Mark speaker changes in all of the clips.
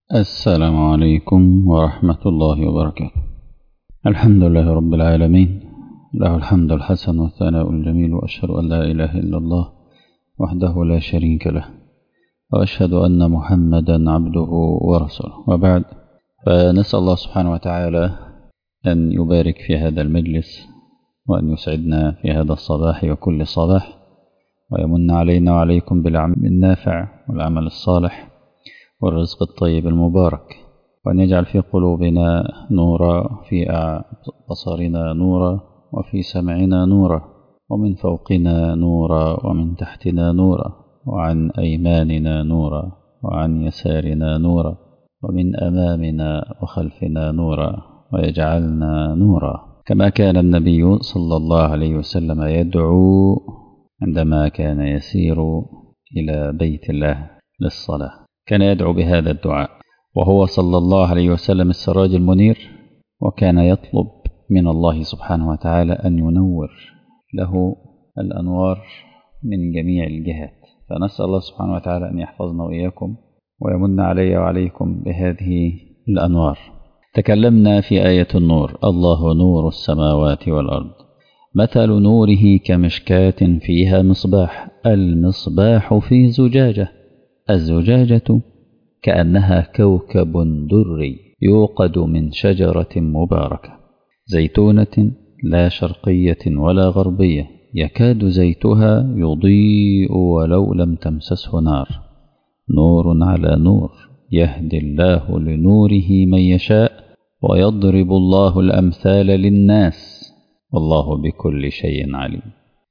Speaker 1: السلام عليكم ورحمة الله وبركاته الحمد لله رب العالمين له الحمد الحسن والثناء الجميل وأشهد أن لا إله إلا الله وحده لا شريك له وأشهد أن محمدا عبده ورسوله وبعد فنسأل الله سبحانه وتعالى أن يبارك في هذا المجلس وأن يسعدنا في هذا الصباح وكل صباح ويمن علينا وعليكم بالعمل النافع والعمل الصالح والرزق الطيب المبارك وأن يجعل في قلوبنا نورا في بصرنا نورا وفي سمعنا نورا ومن فوقنا نورا ومن تحتنا نورا وعن أيماننا نورا وعن يسارنا نورا ومن أمامنا وخلفنا نورا ويجعلنا نورا كما كان النبي صلى الله عليه وسلم يدعو عندما كان يسير إلى بيت الله للصلاة كان يدعو بهذا الدعاء وهو صلى الله عليه وسلم السراج المنير وكان يطلب من الله سبحانه وتعالى أن ينور له الأنوار من جميع الجهات فنسأل الله سبحانه وتعالى أن يحفظنا وإياكم ويمن علي وعليكم بهذه الأنوار تكلمنا في آية النور الله نور السماوات والأرض مثل نوره كمشكاة فيها مصباح المصباح في زجاجة الزجاجة كأنها كوكب دري يوقد من شجرة مباركة زيتونة لا شرقية ولا غربية يكاد زيتها يضيء ولو لم تمسسه نار نور على نور يهدي الله لنوره من يشاء ويضرب الله الأمثال للناس والله بكل شيء عليم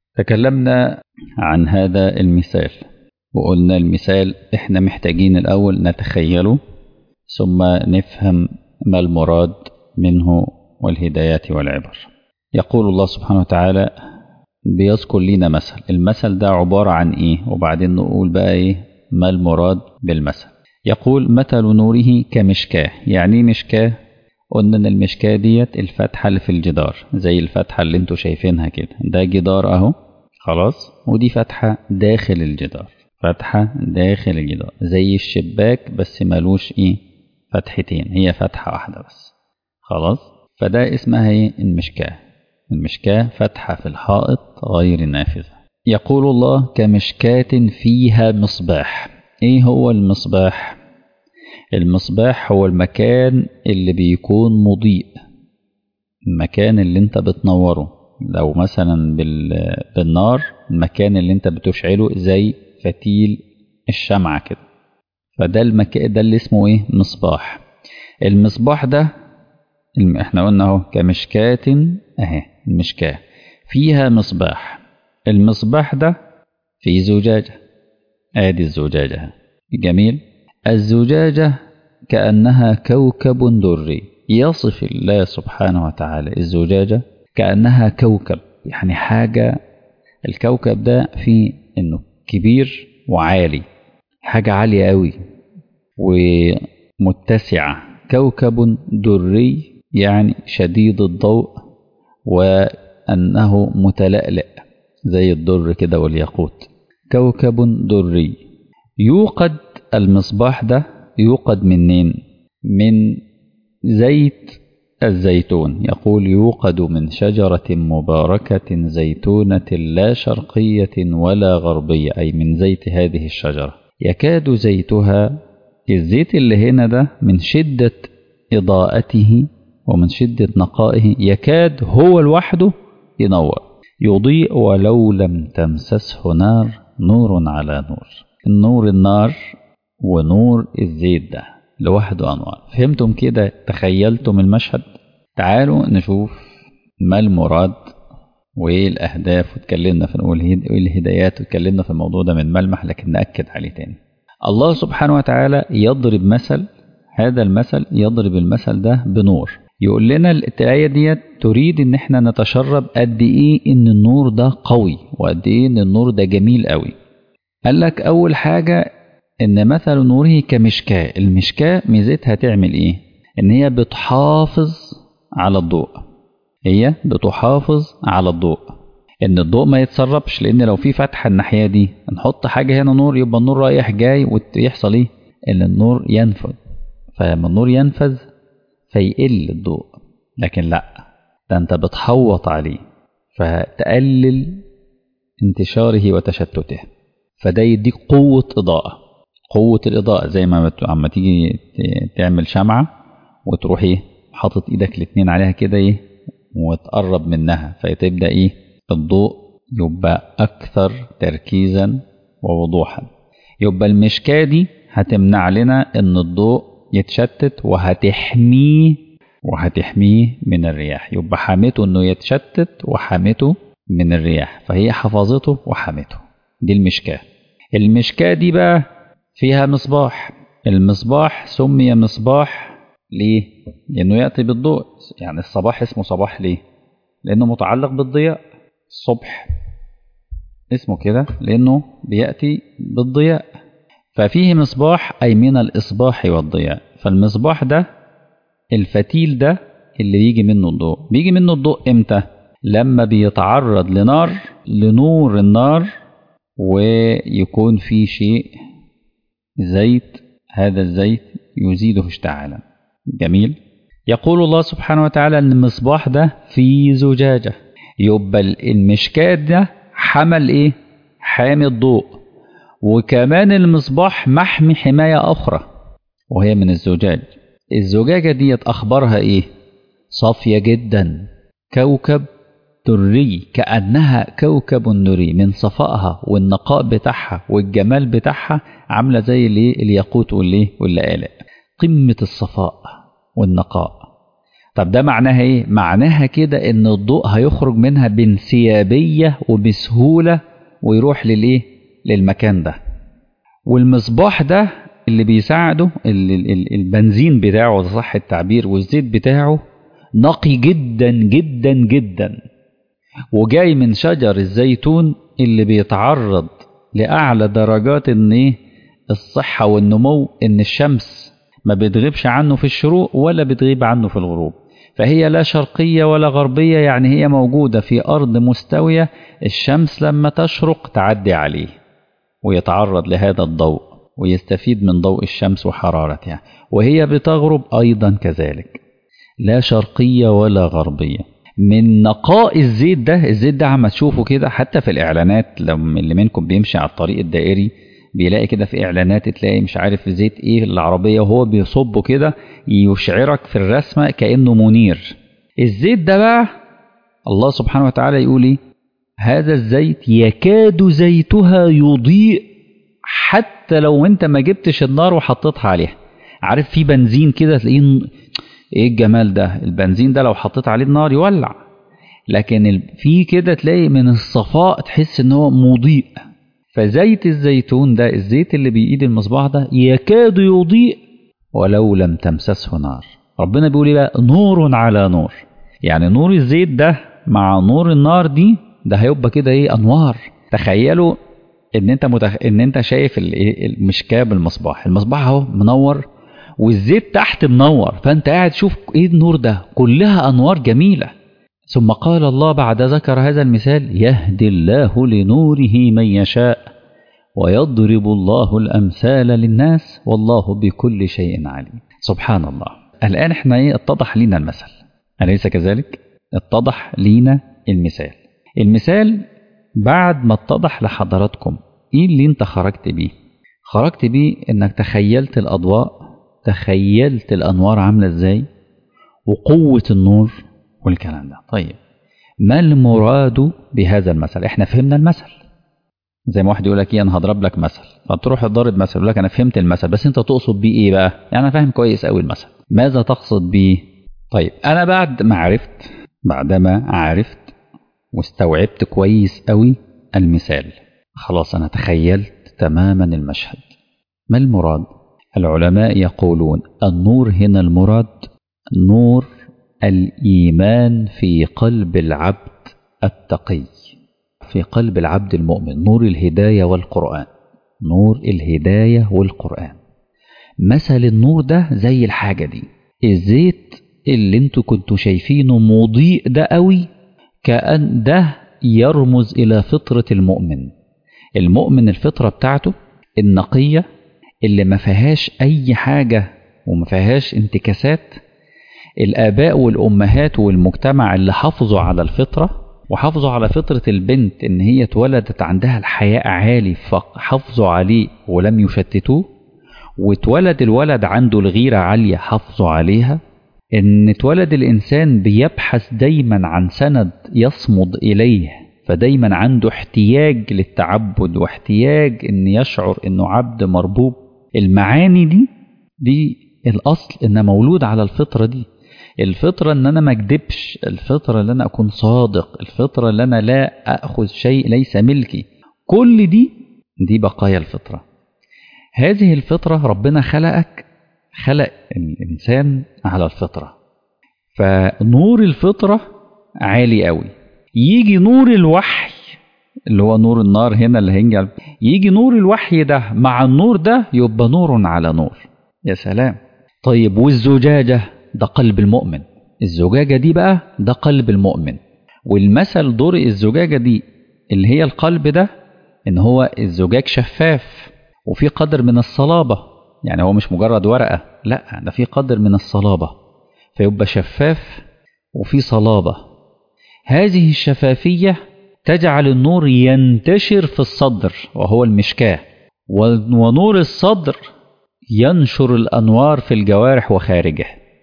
Speaker 1: تكلمنا عن هذا المثال وقلنا المثال احنا محتاجين الأول نتخيله ثم نفهم ما المراد منه والهدايات والعبر يقول الله سبحانه وتعالى بيذكر لنا مثل المثل ده عبارة عن ايه وبعدين نقول بقى ايه ما المراد بالمثل يقول مثل نوره كمشكاه يعني مشكاه قلنا ان المشكاه ديت الفتحة اللي في الجدار زي الفتحة اللي انتوا شايفينها كده ده جدار اهو خلاص ودي فتحة داخل الجدار فتحة داخل الجدار زي الشباك بس ملوش ايه فتحتين هي فتحة واحدة بس خلاص فده اسمها ايه المشكاة المشكاة فتحة في الحائط غير نافذة يقول الله كمشكاة فيها مصباح ايه هو المصباح المصباح هو المكان اللي بيكون مضيء المكان اللي انت بتنوره لو مثلا بالنار المكان اللي انت بتشعله زي فتيل الشمعة كده فده المكان ده اللي اسمه ايه مصباح المصباح ده احنا قلنا اهو كمشكاة اهي المشكاة فيها مصباح المصباح ده في زجاجة ادي الزجاجة جميل الزجاجة كأنها كوكب دري يصف الله سبحانه وتعالى الزجاجة كأنها كوكب يعني حاجة الكوكب ده فيه انه كبير وعالي حاجة عالية قوي ومتسعة كوكب دري يعني شديد الضوء وأنه متلألئ زي الدر كده والياقوت كوكب دري يوقد المصباح ده يوقد منين من زيت الزيتون يقول يوقد من شجرة مباركة زيتونة لا شرقية ولا غربية أي من زيت هذه الشجرة يكاد زيتها الزيت اللي هنا ده من شدة إضاءته ومن شدة نقائه يكاد هو لوحده ينور يضيء ولو لم تمسسه نار نور على نور النور النار ونور الزيت ده لوحده أنوار فهمتم كده تخيلتم المشهد تعالوا نشوف ما المراد وايه الأهداف واتكلمنا في نقول ايه الهدايات واتكلمنا في الموضوع ده من ملمح لكن نأكد عليه تاني الله سبحانه وتعالى يضرب مثل هذا المثل يضرب المثل ده بنور يقول لنا الآية ديت تريد ان احنا نتشرب قد ايه ان النور ده قوي وقد ايه ان النور ده جميل قوي قال لك اول حاجة ان مثل نوره كمشكاة المشكاة ميزتها تعمل ايه ان هي بتحافظ على الضوء هي بتحافظ على الضوء ان الضوء ما يتسربش لان لو في فتحة الناحية دي نحط حاجة هنا نور يبقى النور رايح جاي ويحصل ايه ان النور ينفذ فلما النور ينفذ فيقل الضوء لكن لا ده انت بتحوط عليه فتقلل انتشاره وتشتته فده يديك قوة إضاءة قوة الإضاءة زي ما عم تيجي تعمل شمعة وتروح ايه حاطط ايدك الاتنين عليها كده ايه وتقرب منها فتبدأ ايه الضوء يبقى أكثر تركيزا ووضوحا يبقى المشكاة دي هتمنع لنا ان الضوء يتشتت وهتحميه وهتحميه من الرياح يبقى حميته انه يتشتت وحميته من الرياح فهي حفظته وحميته دي المشكاة المشكاة دي بقى فيها مصباح المصباح سمي مصباح ليه؟ لأنه يأتي بالضوء يعني الصباح اسمه صباح ليه؟ لأنه متعلق بالضياء الصبح اسمه كده لأنه بيأتي بالضياء ففيه مصباح أي من الإصباح والضياء فالمصباح ده الفتيل ده اللي بيجي منه الضوء بيجي منه الضوء إمتى؟ لما بيتعرض لنار لنور النار ويكون في شيء زيت هذا الزيت يزيده اشتعالا جميل يقول الله سبحانه وتعالى ان المصباح ده في زجاجة يبقى المشكات ده حمل ايه حامي الضوء وكمان المصباح محمي حماية أخرى وهي من الزجاج الزجاجة ديت أخبارها إيه صافية جدا كوكب دري كأنها كوكب دري من صفائها والنقاء بتاعها والجمال بتاعها عاملة زي الايه الياقوت والايه واللآلئ قمة الصفاء والنقاء طب ده معناها ايه معناها كده ان الضوء هيخرج منها بانسيابية وبسهولة ويروح للايه للمكان ده والمصباح ده اللي بيساعده البنزين بتاعه صح التعبير والزيت بتاعه نقي جدا جدا جدا وجاي من شجر الزيتون اللي بيتعرض لأعلى درجات ان ايه الصحة والنمو ان الشمس ما بتغيبش عنه في الشروق ولا بتغيب عنه في الغروب فهي لا شرقية ولا غربية يعني هي موجودة في أرض مستوية الشمس لما تشرق تعدي عليه ويتعرض لهذا الضوء ويستفيد من ضوء الشمس وحرارتها وهي بتغرب أيضا كذلك لا شرقية ولا غربية من نقاء الزيت ده الزيت ده عم تشوفه كده حتى في الإعلانات لما اللي منكم بيمشي على الطريق الدائري بيلاقي كده في إعلانات تلاقي مش عارف زيت إيه العربية وهو بيصبه كده يشعرك في الرسمة كأنه منير الزيت ده بقى الله سبحانه وتعالى يقول إيه هذا الزيت يكاد زيتها يضيء حتى لو انت ما جبتش النار وحطيتها عليها عارف في بنزين كده تلاقيه ايه الجمال ده البنزين ده لو حطيت عليه النار يولع لكن في كده تلاقي من الصفاء تحس ان هو مضيء فزيت الزيتون ده الزيت اللي بإيد المصباح ده يكاد يضيء ولو لم تمسسه نار ربنا بيقول ايه بقى نور على نور يعني نور الزيت ده مع نور النار دي ده هيبقى كده ايه انوار تخيلوا ان انت متخ... ان انت شايف المشكاه بالمصباح المصباح اهو منور والزيت تحت منور فانت قاعد تشوف ايه النور ده كلها انوار جميله ثم قال الله بعد ذكر هذا المثال يهدي الله لنوره من يشاء ويضرب الله الامثال للناس والله بكل شيء عليم سبحان الله الان احنا ايه اتضح لنا المثل اليس كذلك اتضح لينا المثال المثال بعد ما اتضح لحضراتكم ايه اللي انت خرجت بيه خرجت بيه انك تخيلت الاضواء تخيلت الانوار عامله ازاي وقوه النور والكلام ده طيب ما المراد بهذا المثل احنا فهمنا المثل زي ما واحد يقول لك ايه انا هضرب لك مثل فتروح تضرب مثل يقول لك انا فهمت المثل بس انت تقصد بيه ايه بقى يعني انا فاهم كويس قوي المثل ماذا تقصد بيه طيب انا بعد ما عرفت بعدما عرفت واستوعبت كويس قوي المثال خلاص أنا تخيلت تماما المشهد ما المراد العلماء يقولون النور هنا المراد نور الإيمان في قلب العبد التقي في قلب العبد المؤمن نور الهداية والقرآن نور الهداية والقرآن مثل النور ده زي الحاجة دي الزيت اللي انتوا كنتوا شايفينه مضيء ده قوي كأن ده يرمز إلى فطرة المؤمن المؤمن الفطرة بتاعته النقية اللي ما فيهاش أي حاجة وما فيهاش انتكاسات الآباء والأمهات والمجتمع اللي حافظوا على الفطرة وحافظوا على فطرة البنت إن هي اتولدت عندها الحياء عالي فحافظوا عليه ولم يشتتوه واتولد الولد عنده الغيرة عالية حافظوا عليها إن اتولد الإنسان بيبحث دايما عن سند يصمد إليه فدايما عنده احتياج للتعبد واحتياج إن يشعر إنه عبد مربوب المعاني دي دي الأصل إن مولود على الفطرة دي الفطرة إن أنا ما أكدبش الفطرة إن أنا أكون صادق الفطرة إن أنا لا أخذ شيء ليس ملكي كل دي دي بقايا الفطرة هذه الفطرة ربنا خلقك خلق الإنسان على الفطرة فنور الفطرة عالي قوي يجي نور الوحي اللي هو نور النار هنا اللي هينجل يجي نور الوحي ده مع النور ده يبقى نور على نور يا سلام طيب والزجاجة ده قلب المؤمن الزجاجة دي بقى ده قلب المؤمن والمثل دور الزجاجة دي اللي هي القلب ده ان هو الزجاج شفاف وفي قدر من الصلابة يعني هو مش مجرد ورقة لا ده في قدر من الصلابة فيبقى شفاف وفي صلابة هذه الشفافية تجعل النور ينتشر في الصدر وهو المشكاه ونور الصدر ينشر الأنوار في الجوارح وخارجه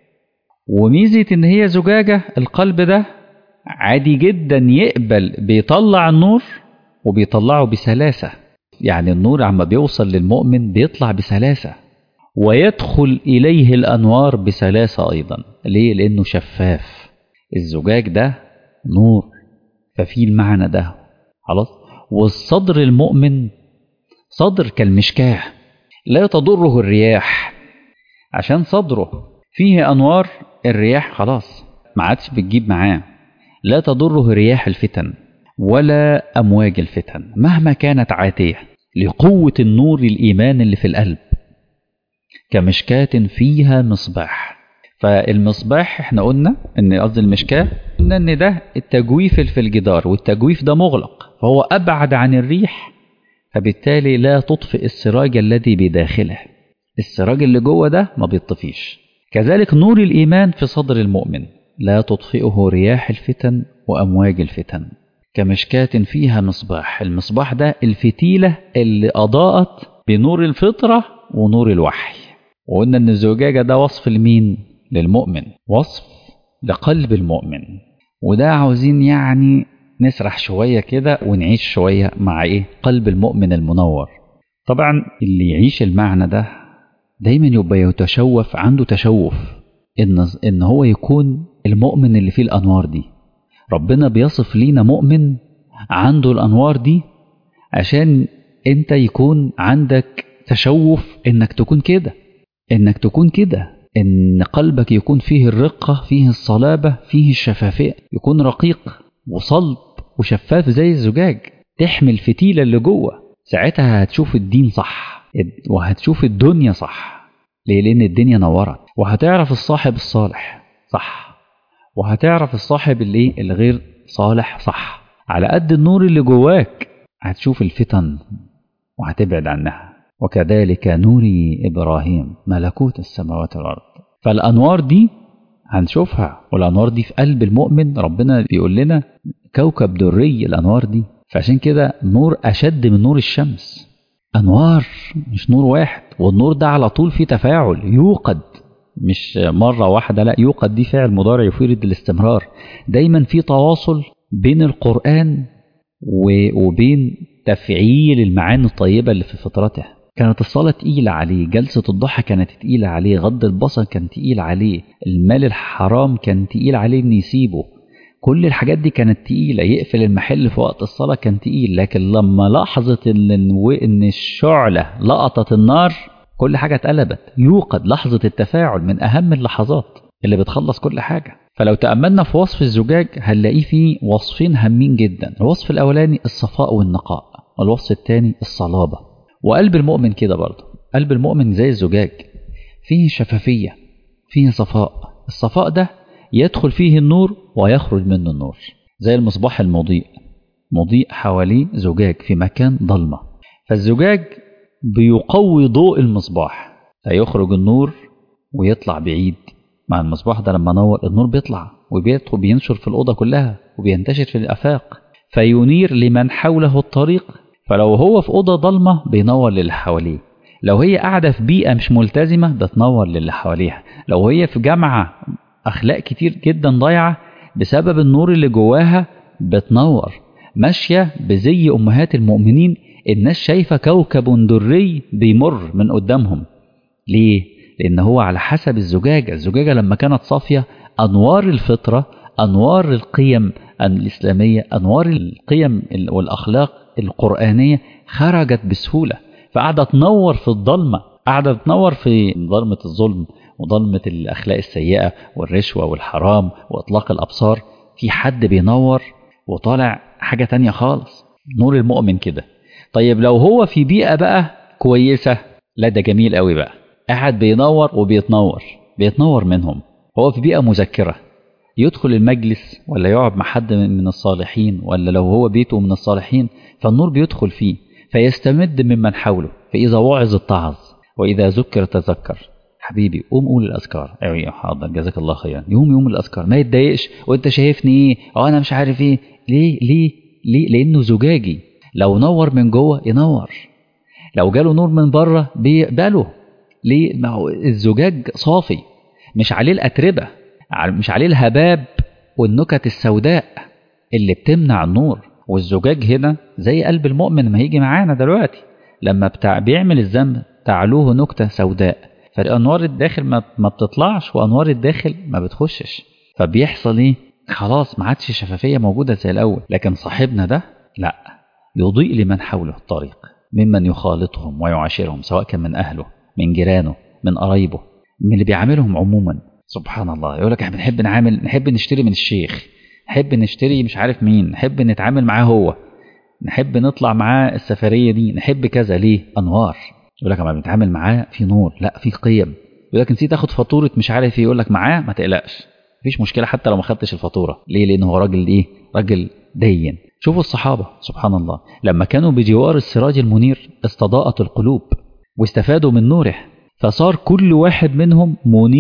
Speaker 1: وميزة إن هي زجاجة القلب ده عادي جدا يقبل بيطلع النور وبيطلعه بسلاسة يعني النور عما بيوصل للمؤمن بيطلع بسلاسة ويدخل إليه الأنوار بسلاسة أيضا ليه؟ لأنه شفاف الزجاج ده نور ففي المعنى ده خلاص والصدر المؤمن صدر كالمشكاه لا تضره الرياح عشان صدره فيه أنوار الرياح خلاص ما عادش بتجيب معاه لا تضره رياح الفتن ولا أمواج الفتن مهما كانت عاتية لقوة النور الإيمان اللي في القلب كمشكاة فيها مصباح فالمصباح احنا قلنا ان قصدي المشكاة قلنا ان ده التجويف في الجدار والتجويف ده مغلق فهو أبعد عن الريح فبالتالي لا تطفئ السراج الذي بداخله السراج اللي جوه ده ما بيطفيش كذلك نور الإيمان في صدر المؤمن لا تطفئه رياح الفتن وأمواج الفتن كمشكاة فيها مصباح المصباح ده الفتيلة اللي أضاءت بنور الفطرة ونور الوحي وقلنا أن الزجاجة ده وصف لمين؟ للمؤمن وصف لقلب المؤمن وده عاوزين يعني نسرح شوية كده ونعيش شوية مع إيه؟ قلب المؤمن المنور طبعا اللي يعيش المعنى ده دايما يبقى يتشوف عنده تشوف إن, إن هو يكون المؤمن اللي فيه الأنوار دي ربنا بيصف لينا مؤمن عنده الأنوار دي عشان أنت يكون عندك تشوف إنك تكون كده إنك تكون كده إن قلبك يكون فيه الرقة فيه الصلابة فيه الشفافية يكون رقيق وصلب وشفاف زي الزجاج تحمي الفتيلة اللي جوه ساعتها هتشوف الدين صح وهتشوف الدنيا صح ليه لأن الدنيا نورت وهتعرف الصاحب الصالح صح وهتعرف الصاحب اللي الغير صالح صح على قد النور اللي جواك هتشوف الفتن وهتبعد عنها وكذلك نوري إبراهيم ملكوت السماوات والأرض فالأنوار دي هنشوفها والأنوار دي في قلب المؤمن ربنا بيقول لنا كوكب دري الأنوار دي فعشان كده نور أشد من نور الشمس أنوار مش نور واحد والنور ده على طول فيه تفاعل يوقد مش مرة واحدة لا يوقد دي فعل مضارع يفيد الاستمرار دايما في تواصل بين القرآن وبين تفعيل المعاني الطيبة اللي في فطرته كانت الصلاة تقيلة عليه جلسة الضحى كانت تقيلة عليه غض البصر كان تقيل عليه المال الحرام كان تقيل عليه إن يسيبه كل الحاجات دي كانت تقيلة يقفل المحل في وقت الصلاة كان تقيل لكن لما لاحظت إن, إن الشعلة لقطت النار كل حاجة اتقلبت يوقد لحظة التفاعل من أهم اللحظات اللي بتخلص كل حاجة فلو تأملنا في وصف الزجاج هنلاقيه فيه وصفين هامين جدا الوصف الأولاني الصفاء والنقاء والوصف الثاني الصلابة وقلب المؤمن كده برضه قلب المؤمن زي الزجاج فيه شفافية فيه صفاء الصفاء ده يدخل فيه النور ويخرج منه النور زي المصباح المضيء مضيء حواليه زجاج في مكان ضلمة فالزجاج بيقوي ضوء المصباح فيخرج النور ويطلع بعيد مع المصباح ده لما نور النور بيطلع وبيدخل بينشر في الأوضة كلها وبينتشر في الآفاق فينير لمن حوله الطريق فلو هو في أوضة ضلمة بينور للي حواليه لو هي قاعدة في بيئة مش ملتزمة بتنور للي حواليها لو هي في جامعة أخلاق كتير جدا ضايعة بسبب النور اللي جواها بتنور ماشية بزي أمهات المؤمنين الناس شايفة كوكب دري بيمر من قدامهم ليه؟ لأن هو على حسب الزجاجة الزجاجة لما كانت صافية أنوار الفطرة أنوار القيم الإسلامية أنوار القيم والأخلاق القرآنية خرجت بسهولة فقاعدة تنور في الضلمة قاعدة تنور في ظلمة الظلم وظلمة الأخلاق السيئة والرشوة والحرام وإطلاق الأبصار في حد بينور وطالع حاجة تانية خالص نور المؤمن كده طيب لو هو في بيئة بقى كويسة لا ده جميل قوي بقى قاعد بينور وبيتنور بيتنور منهم هو في بيئة مذكرة يدخل المجلس ولا يقعد مع حد من الصالحين ولا لو هو بيته من الصالحين فالنور بيدخل فيه فيستمد ممن حوله فإذا وعظ اتعظ وإذا ذكر تذكر حبيبي قوم قول الأذكار أيوة حاضر جزاك الله خيرا يوم يوم الأذكار ما يتضايقش وأنت شايفني إيه أو أنا مش عارف إيه ليه ليه ليه لأنه زجاجي لو نور من جوه ينور لو جاله نور من بره بيقبله ليه ما هو الزجاج صافي مش عليه الأتربة مش عليه الهباب والنكت السوداء اللي بتمنع النور والزجاج هنا زي قلب المؤمن ما هيجي معانا دلوقتي لما بتاع بيعمل الذنب تعلوه نكتة سوداء فالأنوار الداخل ما, ما بتطلعش وأنوار الداخل ما بتخشش فبيحصل إيه خلاص ما عادش شفافية موجودة زي الأول لكن صاحبنا ده لا يضيء لمن حوله الطريق ممن يخالطهم ويعاشرهم سواء كان من أهله من جيرانه من قرايبه من اللي بيعاملهم عموما سبحان الله يقول لك احنا بنحب نعامل نحب نشتري من الشيخ نحب نشتري مش عارف مين نحب نتعامل معاه هو نحب نطلع معاه السفرية دي نحب كذا ليه أنوار يقول لك لما بنتعامل معاه في نور لا في قيم يقول لك نسيت تاخد فاتورة مش عارف ايه يقول لك معاه ما تقلقش مفيش مشكلة حتى لو ما خدتش الفاتورة ليه لأن هو راجل ايه راجل دين شوفوا الصحابة سبحان الله لما كانوا بجوار السراج المنير استضاءت القلوب واستفادوا من نوره فصار كل واحد منهم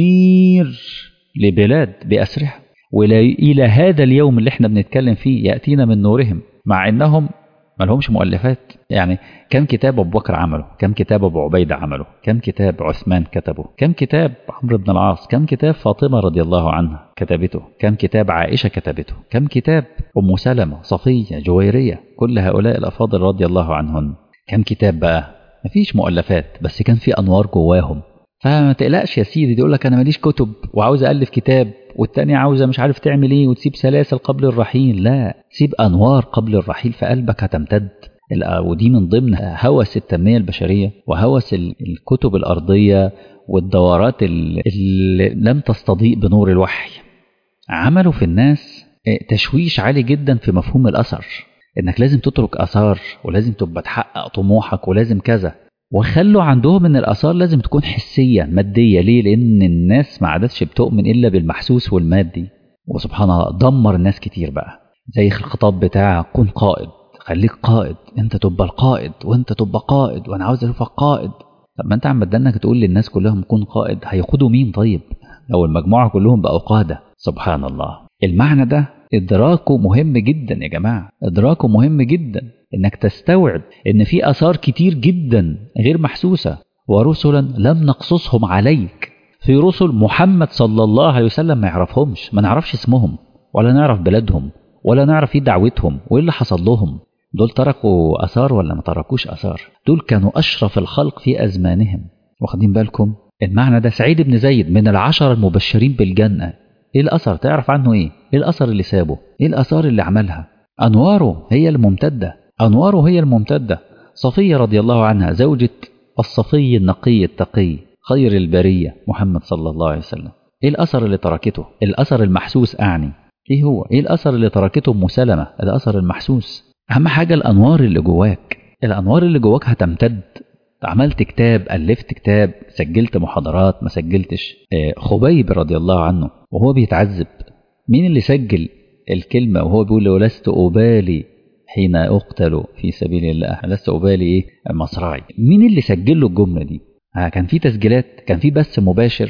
Speaker 1: منير لبلاد بأسرها وإلى هذا اليوم اللي احنا بنتكلم فيه يأتينا من نورهم مع انهم ما لهمش مؤلفات يعني كم كتاب ابو بكر عمله كم كتاب ابو عبيده عمله كم كتاب عثمان كتبه كم كتاب عمرو بن العاص كم كتاب فاطمه رضي الله عنها كتبته كم كتاب عائشه كتبته كم كتاب ام سلمه صفيه جويريه كل هؤلاء الافاضل رضي الله عنهن كم كتاب بقى مفيش مؤلفات بس كان في انوار جواهم فما تقلقش يا سيدي يقول لك انا ماليش كتب وعاوز الف كتاب والتانية عاوزة مش عارف تعمل ايه وتسيب سلاسل قبل الرحيل لا سيب انوار قبل الرحيل في قلبك هتمتد ودي من ضمن هوس التنمية البشرية وهوس الكتب الأرضية والدورات اللي لم تستضيء بنور الوحي عملوا في الناس تشويش عالي جدا في مفهوم الأثر إنك لازم تترك أثار ولازم تبقى تحقق طموحك ولازم كذا وخلوا عندهم ان الاثار لازم تكون حسيه ماديه ليه لان الناس ما عادتش بتؤمن الا بالمحسوس والمادي وسبحان الله دمر الناس كتير بقى زي الخطاب بتاع كن قائد خليك قائد انت تبقى القائد وانت تبقى قائد وانا عاوز اشوفك قائد طب ما انت عم بدنك تقول للناس كلهم كن قائد هيقودوا مين طيب لو المجموعه كلهم بقوا قاده سبحان الله المعنى ده ادراكه مهم جدا يا جماعه ادراكه مهم جدا انك تستوعب ان في اثار كتير جدا غير محسوسه ورسلا لم نقصصهم عليك في رسل محمد صلى الله عليه وسلم ما يعرفهمش ما نعرفش اسمهم ولا نعرف بلادهم ولا نعرف ايه دعوتهم وايه اللي حصل لهم دول تركوا اثار ولا ما تركوش اثار دول كانوا اشرف الخلق في ازمانهم واخدين بالكم المعنى ده سعيد بن زيد من العشر المبشرين بالجنه ايه الاثر تعرف عنه ايه ايه الاثر اللي سابه ايه الاثار اللي عملها انواره هي الممتده أنواره هي الممتدة صفية رضي الله عنها زوجة الصفي النقي التقي خير البرية محمد صلى الله عليه وسلم إيه الأثر اللي تركته الأثر المحسوس أعني إيه هو إيه الأثر اللي تركته أم سلمة الأثر المحسوس أهم حاجة الأنوار اللي جواك الأنوار اللي جواك هتمتد عملت كتاب ألفت كتاب سجلت محاضرات ما سجلتش خبيب رضي الله عنه وهو بيتعذب مين اللي سجل الكلمة وهو بيقول ولست أبالي حين أقتل في سبيل الله لست أبالي إيه مصراعي مين اللي سجل له الجملة دي آه كان في تسجيلات كان في بث مباشر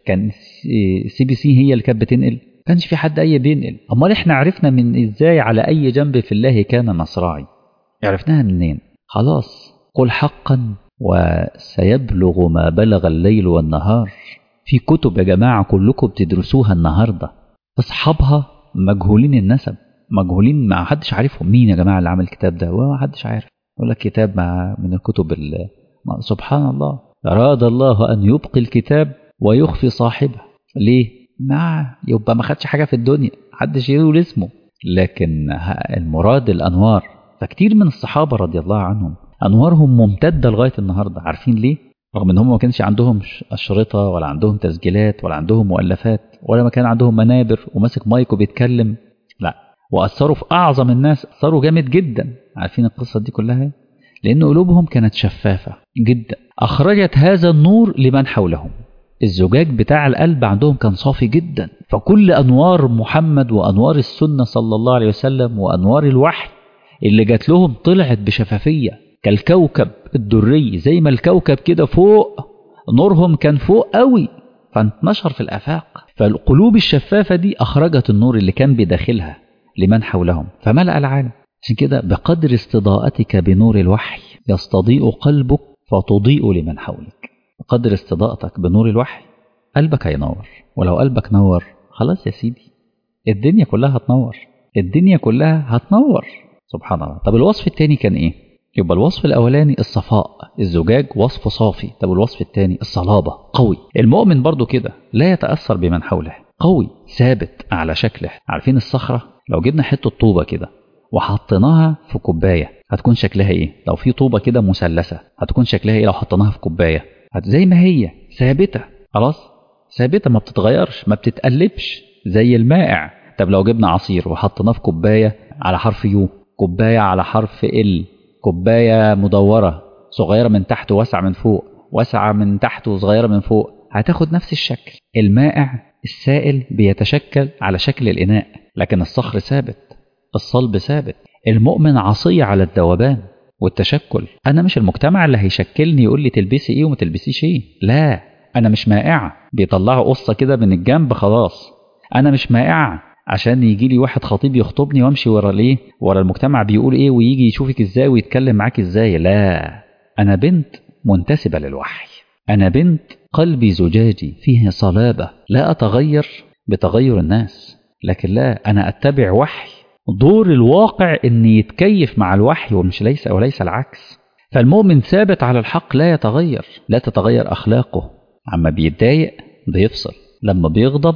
Speaker 2: كان سي بي سي هي اللي كانت بتنقل كانش في حد اي بينقل امال احنا عرفنا من ازاي على اي جنب في الله كان مصراعي عرفناها منين خلاص قل حقا وسيبلغ ما بلغ الليل والنهار في كتب يا جماعة كلكم بتدرسوها النهاردة أصحابها مجهولين النسب مجهولين ما حدش عارفهم مين يا جماعة اللي عمل الكتاب ده وما حدش عارف يقول لك كتاب مع من الكتب سبحان الله أراد الله أن يبقي الكتاب ويخفي صاحبه ليه؟ ما يبقى ما خدش حاجة في الدنيا محدش يقول اسمه لكن المراد الأنوار فكتير من الصحابة رضي الله عنهم أنوارهم ممتدة لغاية النهاردة عارفين ليه؟ رغم ان هم ما كانش عندهم أشرطة ولا عندهم تسجيلات ولا عندهم مؤلفات ولا ما كان عندهم منابر وماسك مايك وبيتكلم لا وأثروا في أعظم الناس أثروا جامد جدا عارفين القصة دي كلها لأن قلوبهم كانت شفافة جدا أخرجت هذا النور لمن حولهم الزجاج بتاع القلب عندهم كان صافي جدا فكل أنوار محمد وأنوار السنة صلى الله عليه وسلم وأنوار الوحي اللي جات لهم طلعت بشفافية كالكوكب الدري زي ما الكوكب كده فوق نورهم كان فوق قوي فانتشر في الآفاق فالقلوب الشفافة دي أخرجت النور اللي كان بداخلها لمن حولهم فملأ العالم عشان كده بقدر استضاءتك بنور الوحي يستضيء قلبك فتضيء لمن حولك بقدر استضاءتك بنور الوحي قلبك هينور ولو قلبك نور خلاص يا سيدي الدنيا كلها هتنور الدنيا كلها هتنور سبحان الله طب الوصف الثاني كان ايه يبقى الوصف الاولاني الصفاء الزجاج وصف صافي طب الوصف الثاني الصلابه قوي المؤمن برضو كده لا يتاثر بمن حوله قوي ثابت على شكله عارفين الصخره لو جبنا حته طوبه كده وحطيناها في كوبايه هتكون شكلها ايه لو في طوبه كده مثلثه هتكون شكلها ايه لو حطيناها في كوبايه زي ما هي ثابته خلاص ثابته ما بتتغيرش ما بتتقلبش زي المائع طب لو جبنا عصير وحطيناه في كوبايه على حرف يو كوبايه على حرف ال كوبايه مدوره صغيره من تحت واسعه من فوق واسعه من تحت وصغيره من فوق هتاخد نفس الشكل المائع السائل بيتشكل على شكل الاناء لكن الصخر ثابت الصلب ثابت المؤمن عصي على الذوبان والتشكل انا مش المجتمع اللي هيشكلني يقول لي تلبسي ايه وما تلبسيش ايه لا انا مش مائعه بيطلعوا قصه كده من الجنب خلاص انا مش مائعه عشان يجي لي واحد خطيب يخطبني وامشي ورا الايه ورا المجتمع بيقول ايه ويجي يشوفك ازاي ويتكلم معاك ازاي لا انا بنت منتسبه للوحي انا بنت قلبي زجاجي فيه صلابه لا اتغير بتغير الناس لكن لا انا اتبع وحي دور الواقع ان يتكيف مع الوحي ومش ليس وليس العكس فالمؤمن ثابت على الحق لا يتغير لا تتغير اخلاقه عما بيتضايق بيفصل لما بيغضب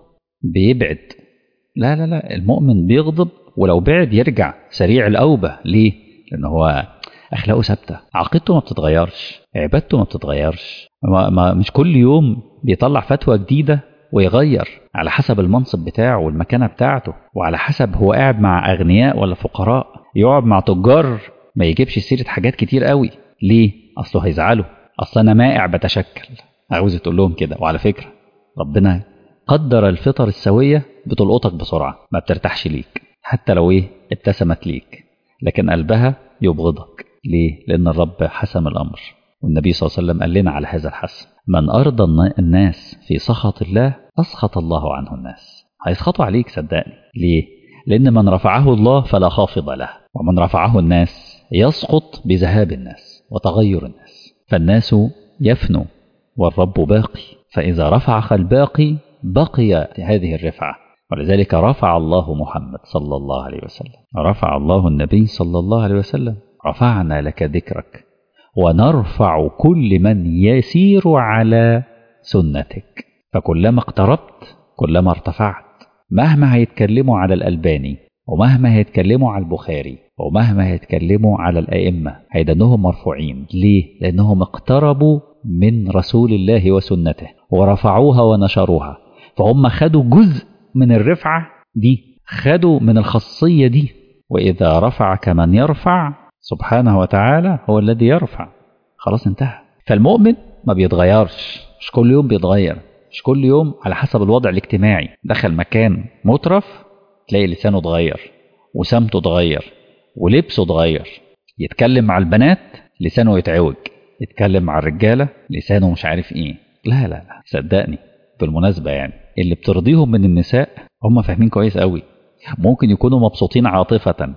Speaker 2: بيبعد لا لا لا المؤمن بيغضب ولو بعد يرجع سريع الأوبة ليه؟ لأن هو أخلاقه ثابتة عقيدته ما بتتغيرش عبادته ما بتتغيرش ما ما مش كل يوم بيطلع فتوى جديدة ويغير على حسب المنصب بتاعه والمكانة بتاعته وعلى حسب هو قاعد مع أغنياء ولا فقراء يقعد مع تجار ما يجيبش سيرة حاجات كتير قوي ليه؟ أصله هيزعلوا أصل أنا مائع بتشكل عاوز تقول لهم كده وعلى فكرة ربنا قدر الفطر السوية بتلقطك بسرعة ما بترتاحش ليك حتى لو ايه ابتسمت ليك لكن قلبها يبغضك ليه؟ لأن الرب حسم الأمر والنبي صلى الله عليه وسلم قال لنا على هذا الحسم من أرضى الناس في سخط الله أسخط الله عنه الناس هيسخطوا عليك صدقني ليه؟ لأن من رفعه الله فلا خافض له ومن رفعه الناس يسقط بذهاب الناس وتغير الناس فالناس يفنوا والرب باقي فإذا رفعك الباقي بقي هذه الرفعة ولذلك رفع الله محمد صلى الله عليه وسلم رفع الله النبي صلى الله عليه وسلم رفعنا لك ذكرك ونرفع كل من يسير على سنتك فكلما اقتربت كلما ارتفعت مهما هيتكلموا على الألباني ومهما هيتكلموا على البخاري ومهما هيتكلموا على الأئمة هيدنهم مرفوعين ليه؟ لأنهم اقتربوا من رسول الله وسنته ورفعوها ونشروها فهم خدوا جزء من الرفعة دي خدوا من الخاصية دي وإذا رفعك من يرفع سبحانه وتعالى هو الذي يرفع خلاص انتهى فالمؤمن ما بيتغيرش مش كل يوم بيتغير مش كل يوم على حسب الوضع الاجتماعي دخل مكان مترف تلاقي لسانه اتغير وسمته اتغير ولبسه اتغير يتكلم مع البنات لسانه يتعوج يتكلم مع الرجالة لسانه مش عارف ايه لا لا لا صدقني بالمناسبة يعني اللي بترضيهم من النساء هم فاهمين كويس قوي ممكن يكونوا مبسوطين عاطفة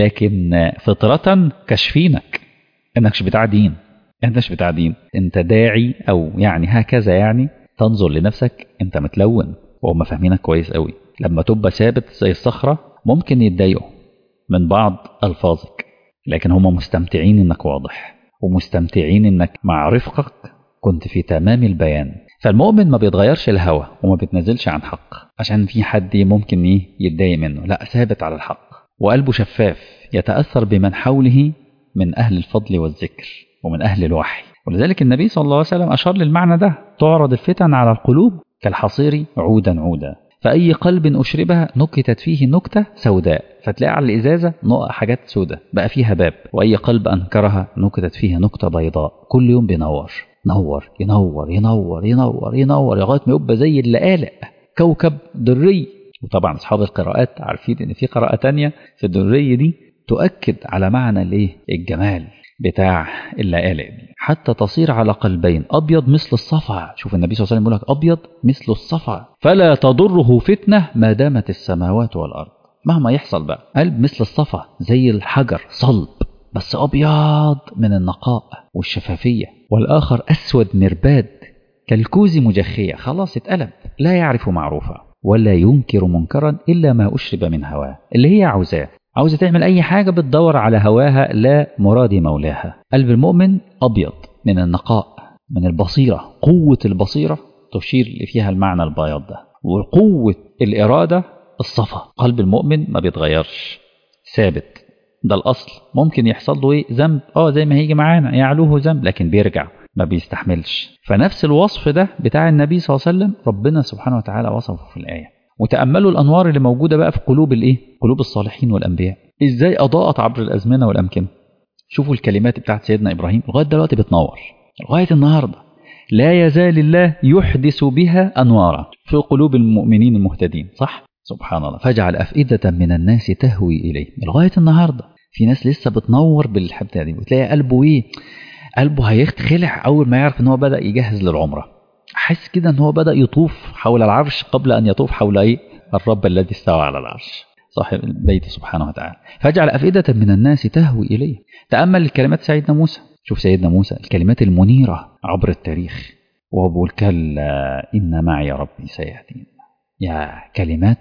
Speaker 2: لكن فطرة كشفينك انكش بتاع دين انتش بتاع دين انت داعي او يعني هكذا يعني تنظر لنفسك انت متلون وهم فاهمينك كويس قوي لما تبقى ثابت زي الصخرة ممكن يتضايقوا من بعض ألفاظك لكن هم مستمتعين انك واضح ومستمتعين انك مع رفقك كنت في تمام البيان فالمؤمن ما بيتغيرش الهوى وما بيتنزلش عن حق عشان في حد ممكن ايه يتضايق منه لا ثابت على الحق وقلبه شفاف يتأثر بمن حوله من أهل الفضل والذكر ومن أهل الوحي ولذلك النبي صلى الله عليه وسلم أشار للمعنى ده تعرض الفتن على القلوب كالحصير عودا عودا فأي قلب أشربها نكتت فيه نكتة سوداء فتلاقي على الإزازة نقع حاجات سوداء بقى فيها باب وأي قلب أنكرها نكتت فيها نكتة بيضاء كل يوم بينور نور ينور ينور ينور ينور لغاية ما يبقى زي اللآلئ كوكب دري وطبعا أصحاب القراءات عارفين إن في قراءة تانية في الدري دي تؤكد على معنى الايه الجمال بتاع اللآلئ دي حتى تصير على قلبين أبيض مثل الصفا شوف النبي صلى الله عليه وسلم يقول لك أبيض مثل الصفا فلا تضره فتنة ما دامت السماوات والأرض مهما يحصل بقى قلب مثل الصفا زي الحجر صلب بس أبيض من النقاء والشفافية والآخر أسود مرباد كالكوز مجخية خلاص اتقلب لا يعرف معروفا ولا ينكر منكرا إلا ما أشرب من هواه اللي هي عاوزاه عاوزة تعمل أي حاجة بتدور على هواها لا مراد مولاها قلب المؤمن أبيض من النقاء من البصيرة قوة البصيرة تشير اللي فيها المعنى البياض ده وقوة الإرادة الصفا قلب المؤمن ما بيتغيرش ثابت ده الأصل ممكن يحصل له إيه ذنب آه زي ما هيجي معانا يعلوه ذنب لكن بيرجع ما بيستحملش فنفس الوصف ده بتاع النبي صلى الله عليه وسلم ربنا سبحانه وتعالى وصفه في الآية وتأملوا الأنوار اللي موجودة بقى في قلوب الإيه؟ قلوب الصالحين والأنبياء إزاي أضاءت عبر الأزمنة والأمكنة شوفوا الكلمات بتاعت سيدنا إبراهيم لغاية دلوقتي بتنور لغاية النهاردة لا يزال الله يحدث بها أنوارا في قلوب المؤمنين المهتدين صح؟ سبحان الله فاجعل أفئدة من الناس تهوي إليه لغاية النهاردة في ناس لسه بتنور بالحبتة دي وتلاقي قلبه إيه قلبه هيتخلع أول ما يعرف إن هو بدأ يجهز للعمرة حس كده إن هو بدأ يطوف حول العرش قبل أن يطوف حول إيه الرب الذي استوى على العرش صاحب البيت سبحانه وتعالى فاجعل أفئدة من الناس تهوي إليه تأمل الكلمات سيدنا موسى شوف سيدنا موسى الكلمات المنيرة عبر التاريخ وهو بيقول كلا إن معي ربي سيهدين يا كلمات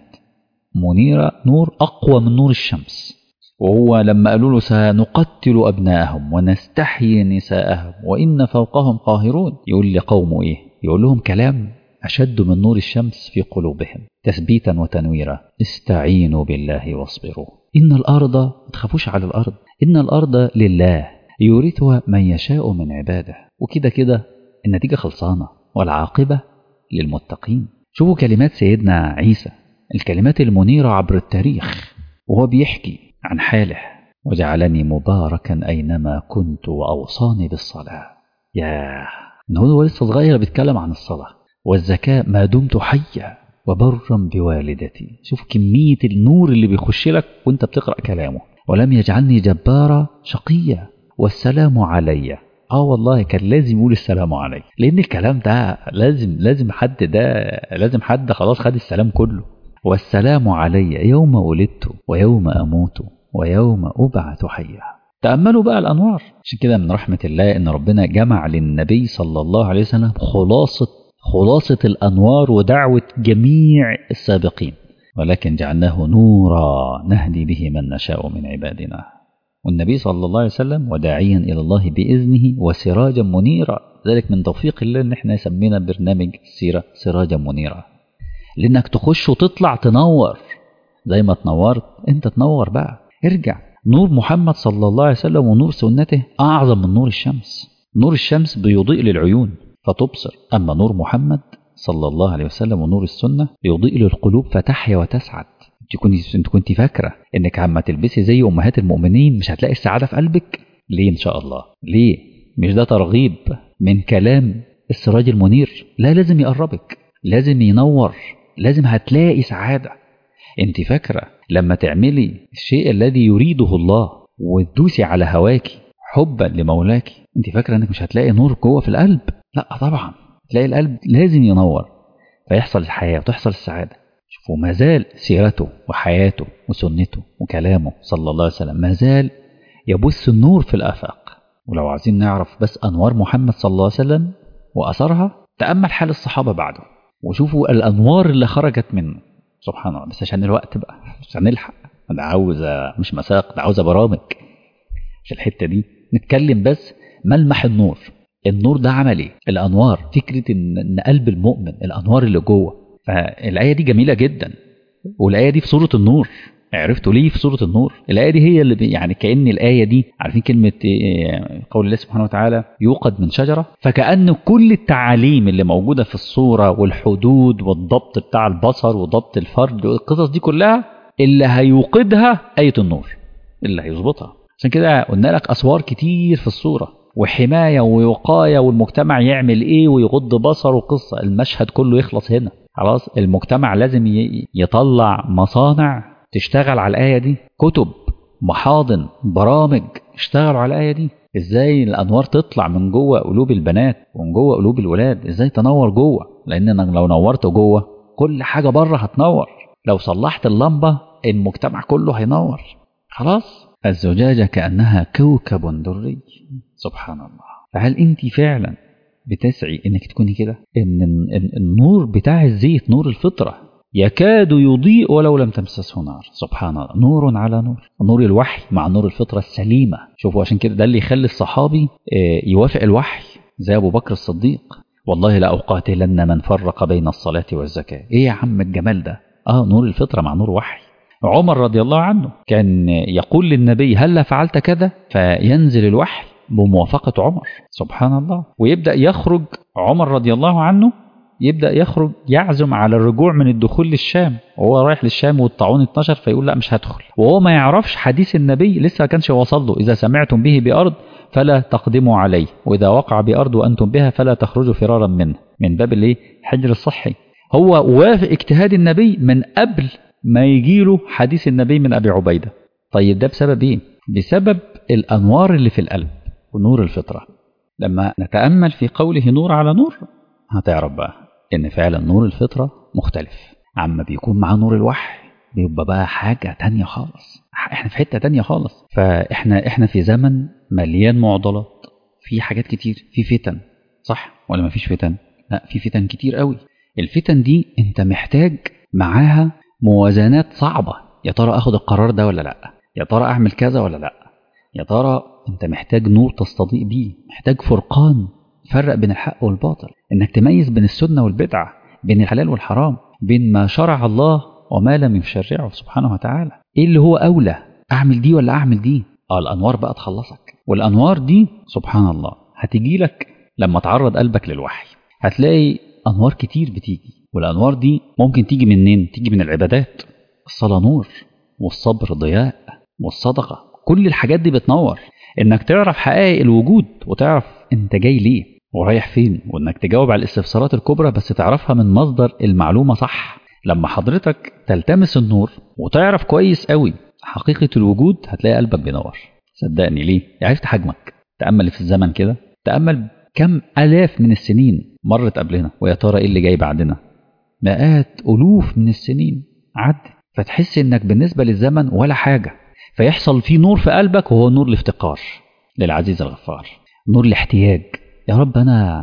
Speaker 2: منيرة نور أقوى من نور الشمس وهو لما قالوا له سنقتل أبناءهم ونستحيي نساءهم وإن فوقهم قاهرون يقول لقومه إيه يقول لهم كلام أشد من نور الشمس في قلوبهم تثبيتا وتنويرا استعينوا بالله واصبروا إن الأرض ما تخافوش على الأرض إن الأرض لله يورثها من يشاء من عباده وكده كده النتيجة خلصانة والعاقبة للمتقين شوفوا كلمات سيدنا عيسى الكلمات المنيرة عبر التاريخ وهو بيحكي عن حاله وجعلني مباركا أينما كنت وأوصاني بالصلاة ياه إن هو لسه صغير بيتكلم عن الصلاة والزكاة ما دمت حيا وبرا بوالدتي شوف كمية النور اللي بيخش لك وانت بتقرأ كلامه ولم يجعلني جبارا شقيا والسلام علي اه والله كان لازم يقول السلام علي لان الكلام ده لازم لازم حد ده لازم حد خلاص خد السلام كله والسلام علي يوم ولدت ويوم اموت ويوم ابعث حيا تأملوا بقى الأنوار عشان كده من رحمة الله إن ربنا جمع للنبي صلى الله عليه وسلم خلاصة خلاصة الأنوار ودعوة جميع السابقين ولكن جعلناه نورا نهدي به من نشاء من عبادنا والنبي صلى الله عليه وسلم وداعيا إلى الله بإذنه وسراجا منيرا ذلك من توفيق الله إن احنا سمينا برنامج السيرة سراجا منيرا لأنك تخش وتطلع تنور زي ما تنورت انت تنور بقى ارجع نور محمد صلى الله عليه وسلم ونور سنته أعظم من نور الشمس نور الشمس بيضيء للعيون فتبصر أما نور محمد صلى الله عليه وسلم ونور السنة يضيء للقلوب فتحيا وتسعد انت كنت انت كنت فاكره انك عما تلبسي زي امهات المؤمنين مش هتلاقي السعاده في قلبك ليه ان شاء الله ليه مش ده ترغيب من كلام السراج المنير لا لازم يقربك لازم ينور لازم هتلاقي سعاده انت فاكره لما تعملي الشيء الذي يريده الله وتدوسي على هواكي حبا لمولاك انت فاكره انك مش هتلاقي نور جوه في القلب لا طبعا تلاقي القلب لازم ينور فيحصل الحياة وتحصل السعادة شوفوا ما زال سيرته وحياته وسنته وكلامه صلى الله عليه وسلم ما زال يبث النور في الآفاق ولو عايزين نعرف بس أنوار محمد صلى الله عليه وسلم وأثرها تأمل حال الصحابة بعده وشوفوا الأنوار اللي خرجت منه سبحان الله بس عشان الوقت بقى عشان نلحق ده عاوزة مش مساق ده عاوزة برامج في الحتة دي نتكلم بس ملمح النور النور ده عمل ايه الانوار فكره ان إن قلب المؤمن الانوار اللي جوه فالايه دي جميله جدا والايه دي في سوره النور عرفتوا ليه في سوره النور الايه دي هي اللي بي- يعني كان الايه دي عارفين كلمه إيه، قول الله سبحانه وتعالى يوقد من شجره فكان كل التعاليم اللي موجوده في الصوره والحدود والضبط بتاع البصر وضبط الفرد والقصص دي كلها اللي هيوقدها ايه النور اللي هيظبطها عشان كده قلنا لك اسوار كتير في الصوره وحمايه ووقايه والمجتمع يعمل ايه ويغض بصره وقصه المشهد كله يخلص هنا خلاص المجتمع لازم ي- يطلع مصانع تشتغل على الايه دي كتب محاضن برامج اشتغلوا على الايه دي ازاي الانوار تطلع من جوه قلوب البنات ومن جوه قلوب الولاد ازاي تنور جوه لان أنا لو نورت جوه كل حاجه بره هتنور لو صلحت اللمبه المجتمع كله هينور خلاص الزجاجة كأنها كوكب دري سبحان الله فهل أنت فعلا بتسعي انك تكوني كده ان إن النور بتاع الزيت نور الفطره يكاد يضيء ولو لم تمسسه نار سبحان الله نور على نور نور الوحي مع نور الفطره السليمه شوفوا عشان كده ده اللي يخلي الصحابي آه، يوافق الوحي زي ابو بكر الصديق والله لاقاتلن من فرق بين الصلاه والزكاه ايه يا عم الجمال ده اه نور الفطره مع نور وحي عمر رضي الله عنه كان يقول للنبي هل فعلت كذا فينزل الوحي بموافقة عمر سبحان الله ويبدأ يخرج عمر رضي الله عنه يبدأ يخرج يعزم على الرجوع من الدخول للشام وهو رايح للشام والطاعون 12 فيقول لا مش هدخل وهو ما يعرفش حديث النبي لسه ما كانش وصل له إذا سمعتم به بأرض فلا تقدموا عليه وإذا وقع بأرض وأنتم بها فلا تخرجوا فرارا منه من باب الايه حجر الصحي هو وافق اجتهاد النبي من قبل ما يجيله حديث النبي من أبي عبيدة طيب ده بسبب ايه بسبب الأنوار اللي في القلب ونور الفطرة لما نتأمل في قوله نور على نور هتعرف بقى إن فعلا نور الفطرة مختلف عما بيكون مع نور الوحي بيبقى بقى حاجة تانية خالص احنا في حتة تانية خالص فاحنا احنا في زمن مليان معضلات في حاجات كتير في فتن صح ولا مفيش فتن لا في فتن كتير قوي الفتن دي انت محتاج معاها موازنات صعبة يا ترى اخد القرار ده ولا لا يا ترى اعمل كذا ولا لا يا ترى انت محتاج نور تستضيء بيه محتاج فرقان فرق بين الحق والباطل انك تميز بين السنة والبدعة بين الحلال والحرام بين ما شرع الله وما لم يشرعه سبحانه وتعالى ايه اللي هو اولى اعمل دي ولا اعمل دي اه الانوار بقى تخلصك والانوار دي سبحان الله هتجي لك لما تعرض قلبك للوحي هتلاقي انوار كتير بتيجي والانوار دي ممكن تيجي منين تيجي من العبادات الصلاة نور والصبر ضياء والصدقة كل الحاجات دي بتنور انك تعرف حقائق الوجود وتعرف انت جاي ليه ورايح فين وانك تجاوب على الاستفسارات الكبرى بس تعرفها من مصدر المعلومة صح لما حضرتك تلتمس النور وتعرف كويس قوي حقيقة الوجود هتلاقي قلبك بينور صدقني ليه عرفت حجمك تأمل في الزمن كده تأمل كم ألاف من السنين مرت قبلنا ويا ترى ايه اللي جاي بعدنا مئات ألوف من السنين عدت فتحس انك بالنسبة للزمن ولا حاجة فيحصل فيه نور في قلبك وهو نور الافتقار للعزيز الغفار نور الاحتياج يا رب انا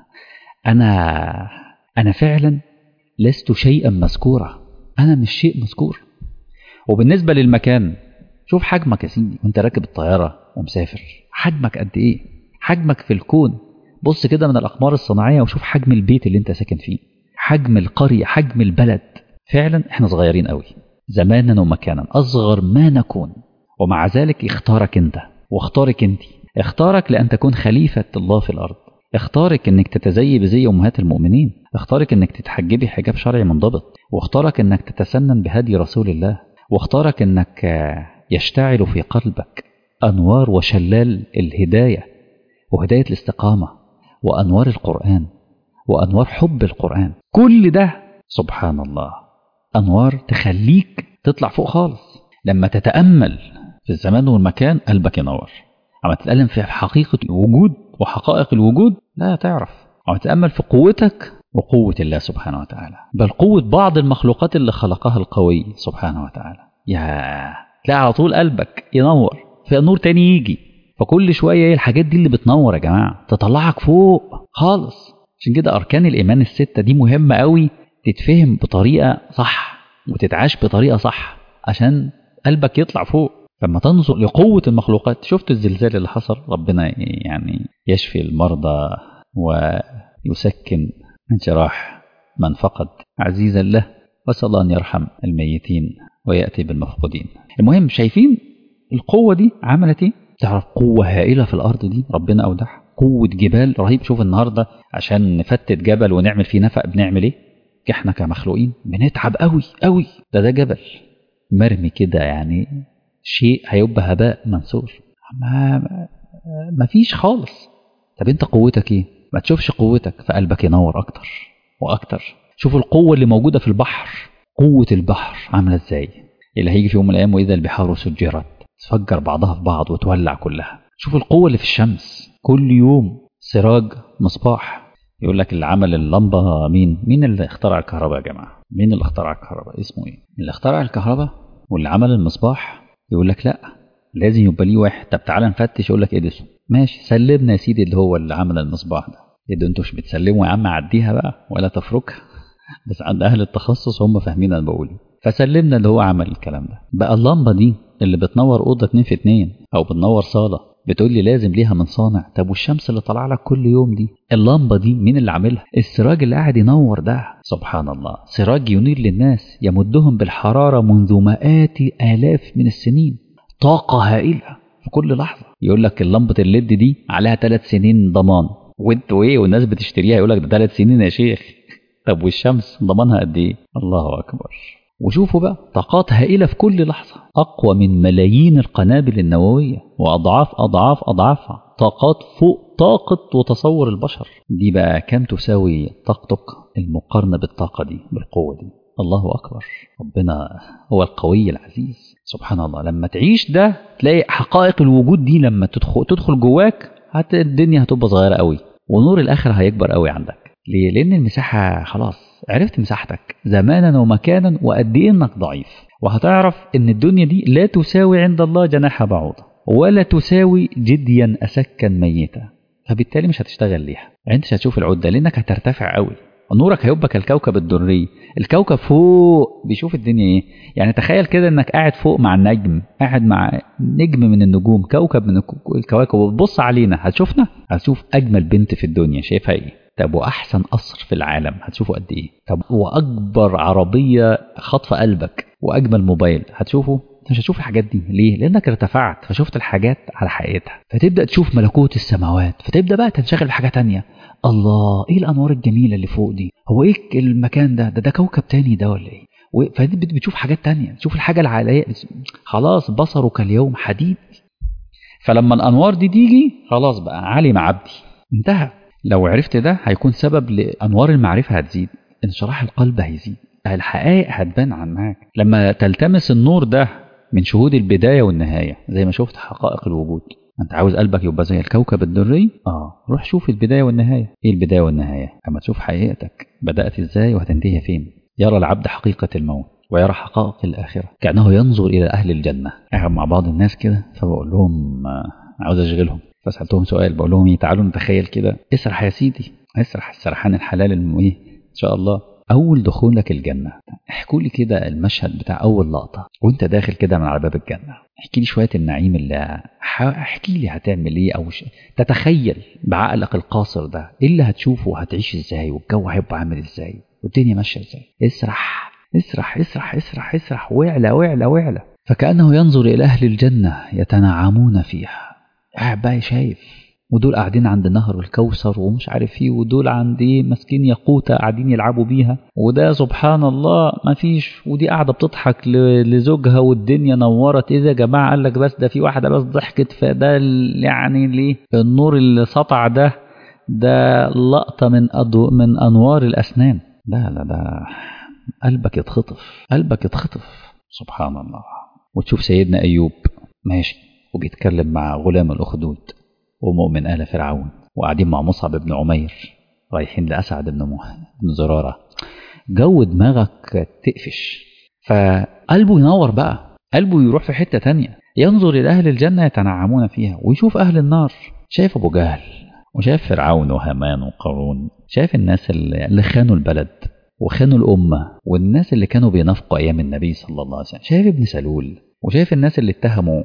Speaker 2: انا انا فعلا لست شيئا مذكورا انا مش شيء مذكور وبالنسبه للمكان شوف حجمك يا سيدي وانت راكب الطياره ومسافر حجمك قد ايه حجمك في الكون بص كده من الاقمار الصناعيه وشوف حجم البيت اللي انت ساكن فيه حجم القريه حجم البلد فعلا احنا صغيرين قوي زمانا ومكانا اصغر ما نكون ومع ذلك اختارك انت واختارك انت اختارك لان تكون خليفه الله في الارض اختارك انك تتزي بزي امهات المؤمنين اختارك انك تتحجبي حجاب شرعي منضبط واختارك انك تتسنن بهدي رسول الله واختارك انك آه، يشتعل في قلبك انوار وشلال الهدايه وهدايه الاستقامه وانوار القران وانوار حب القران كل ده سبحان الله انوار تخليك تطلع فوق خالص لما تتامل في الزمان والمكان قلبك ينور اما تتألم في حقيقة الوجود وحقائق الوجود لا تعرف اما تتأمل في قوتك وقوة الله سبحانه وتعالى بل قوة بعض المخلوقات اللي خلقها القوي سبحانه وتعالى يا تلاقي على طول قلبك ينور في نور تاني يجي فكل شوية ايه الحاجات دي اللي بتنور يا جماعة تطلعك فوق خالص عشان كده أركان الإيمان الستة دي مهمة قوي تتفهم بطريقة صح وتتعاش بطريقة صح عشان قلبك يطلع فوق لما تنظر لقوة المخلوقات شفت الزلزال اللي حصل ربنا يعني يشفي المرضى ويسكن من جراح من فقد عزيزا له واسأل الله أن يرحم الميتين ويأتي بالمفقودين المهم شايفين القوة دي عملت ايه تعرف قوة هائلة في الأرض دي ربنا أودعها قوة جبال رهيب شوف النهاردة عشان نفتت جبل ونعمل فيه نفق بنعمل ايه احنا كمخلوقين بنتعب قوي قوي ده ده جبل مرمي كده يعني شيء هيبقى هباء منثور ما ما فيش خالص طب انت قوتك ايه ما تشوفش قوتك فقلبك ينور اكتر واكتر شوف القوة اللي موجودة في البحر قوة البحر عاملة ازاي اللي هيجي في يوم من الايام واذا البحار سجرت تفجر بعضها في بعض وتولع كلها شوف القوة اللي في الشمس كل يوم سراج مصباح يقول لك اللي عمل اللمبة مين مين اللي اخترع الكهرباء يا جماعة مين اللي اخترع الكهرباء اسمه ايه اللي اخترع الكهرباء واللي عمل المصباح يقول لك لا لازم يبقى ليه واحد طب تعالى نفتش يقول لك اديسون ماشي سلمنا يا سيدي اللي هو اللي عمل المصباح ده ايه ده انتوا مش بتسلموا يا عم عديها بقى ولا تفركها بس عند اهل التخصص هم فاهمين انا بقول فسلمنا اللي هو عمل الكلام ده بقى اللمبه دي اللي بتنور اوضه 2 في 2 او بتنور صاله بتقول لي لازم ليها من صانع طب والشمس اللي طالعه لك كل يوم دي اللمبه دي مين اللي عاملها السراج اللي قاعد ينور ده سبحان الله سراج ينير للناس يمدهم بالحراره منذ مئات الاف من السنين طاقه هائله في كل لحظه يقول لك اللمبه الليد دي عليها ثلاث سنين ضمان وانتوا ايه والناس بتشتريها يقول لك ده ثلاث سنين يا شيخ طب والشمس ضمانها قد ايه الله اكبر وشوفوا بقى طاقات هائلة في كل لحظة أقوى من ملايين القنابل النووية وأضعاف أضعاف أضعافها طاقات فوق طاقة وتصور البشر دي بقى كم تساوي طاقتك المقارنة بالطاقة دي بالقوة دي الله أكبر ربنا هو القوي العزيز سبحان الله لما تعيش ده تلاقي حقائق الوجود دي لما تدخل, تدخل جواك هت الدنيا هتبقى صغيرة قوي ونور الآخرة هيكبر قوي عندك ليه؟ لأن المساحة خلاص عرفت مساحتك زمانا ومكانا وقد ايه انك ضعيف وهتعرف ان الدنيا دي لا تساوي عند الله جناح بعوضة ولا تساوي جديا أسكا ميتا فبالتالي مش هتشتغل ليها انت مش هتشوف العدة لانك هترتفع قوي نورك هيبقى كالكوكب الدري الكوكب فوق بيشوف الدنيا ايه يعني تخيل كده انك قاعد فوق مع النجم قاعد مع نجم من النجوم كوكب من الكواكب وبتبص علينا هتشوفنا هتشوف اجمل بنت في الدنيا شايفها ايه طب واحسن قصر في العالم هتشوفه قد ايه طب واكبر عربيه خاطفه قلبك واجمل موبايل هتشوفه مش هتشوف الحاجات دي ليه لانك ارتفعت فشفت الحاجات على حقيقتها فتبدا تشوف ملكوت السماوات فتبدا بقى تنشغل بحاجه تانية الله ايه الانوار الجميله اللي فوق دي هو ايه المكان ده ده, ده كوكب تاني ده ولا ايه فدي بتشوف حاجات تانية تشوف الحاجه العاليه خلاص بصرك اليوم حديد فلما الانوار دي تيجي خلاص بقى علم عبدي انتهى لو عرفت ده هيكون سبب لأنوار المعرفة هتزيد انشراح القلب هيزيد الحقائق هتبان عنك لما تلتمس النور ده من شهود البداية والنهاية زي ما شفت حقائق الوجود انت عاوز قلبك يبقى زي الكوكب الدري اه روح شوف البداية والنهاية ايه البداية والنهاية اما تشوف حقيقتك بدأت ازاي وهتنتهي فين يرى العبد حقيقة الموت ويرى حقائق الآخرة كأنه ينظر إلى أهل الجنة قاعد مع بعض الناس كده فبقول لهم آه عاوز أشغلهم فسألتهم سؤال بقول لهم ايه تعالوا نتخيل كده اسرح يا سيدي اسرح السرحان الحلال ايه ان شاء الله اول دخولك الجنه احكوا لي كده المشهد بتاع اول لقطه وانت داخل كده من على باب الجنه احكي لي شويه النعيم اللي احكي لي هتعمل ايه او ش... تتخيل بعقلك القاصر ده ايه اللي هتشوفه وهتعيش ازاي والجو هيبقى عامل ازاي والدنيا ماشيه ازاي اسرح اسرح اسرح اسرح اسرح واعلى واعلى واعلى فكانه ينظر الى اهل الجنه يتنعمون فيها قاعد بقى شايف ودول قاعدين عند نهر الكوثر ومش عارف ايه ودول عند ايه ماسكين ياقوتة قاعدين يلعبوا بيها وده سبحان الله ما فيش ودي قاعدة بتضحك لزوجها والدنيا نورت ايه ده يا جماعة قال لك بس ده في واحدة بس ضحكت فده يعني ليه النور اللي سطع ده ده لقطة من أضو من أنوار الأسنان لا لا ده قلبك يتخطف قلبك يتخطف سبحان الله وتشوف سيدنا أيوب ماشي وبيتكلم مع غلام الأخدود ومؤمن آل فرعون وقاعدين مع مصعب بن عمير رايحين لأسعد بن بن زرارة جو دماغك تقفش فقلبه ينور بقى قلبه يروح في حتة تانية ينظر إلى أهل الجنة يتنعمون فيها ويشوف أهل النار شايف أبو جهل وشايف فرعون وهامان وقارون شايف الناس اللي خانوا البلد وخانوا الأمة والناس اللي كانوا بينافقوا أيام النبي صلى الله عليه وسلم شايف ابن سلول وشايف الناس اللي اتهموا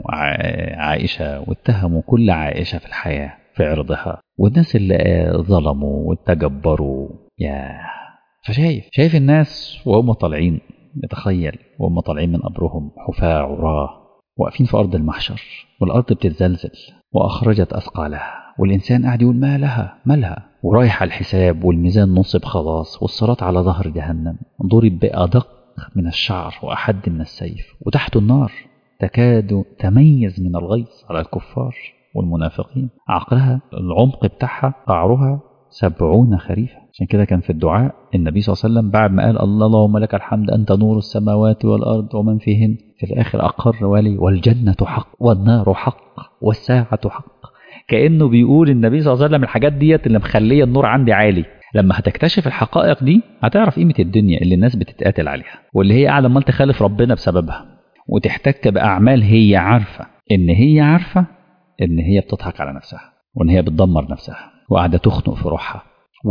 Speaker 2: عائشة واتهموا كل عائشة في الحياة في عرضها والناس اللي ظلموا وتجبروا يا فشايف شايف الناس وهم طالعين يتخيل وهم طالعين من قبرهم حفاة عراة واقفين في أرض المحشر والأرض بتتزلزل وأخرجت أثقالها والإنسان قاعد يقول ما لها مالها ورايح على الحساب والميزان نصب خلاص والصراط على ظهر جهنم ضرب بأدق من الشعر وأحد من السيف وتحت النار تكاد تميز من الغيظ على الكفار والمنافقين عقلها العمق بتاعها قعرها سبعون خريفا عشان كده كان في الدعاء النبي صلى الله عليه وسلم بعد ما قال الله اللهم لك الحمد أنت نور السماوات والأرض ومن فيهن في الآخر أقر ولي والجنة حق والنار حق والساعة حق كأنه بيقول النبي صلى الله عليه وسلم الحاجات ديت اللي مخلية النور عندي عالي لما هتكتشف الحقائق دي هتعرف قيمة الدنيا اللي الناس بتتقاتل عليها واللي هي قاعدة عمال تخالف ربنا بسببها وتحتك بأعمال هي عارفة إن هي عارفة إن هي بتضحك على نفسها وإن هي بتدمر نفسها وقاعدة تخنق في روحها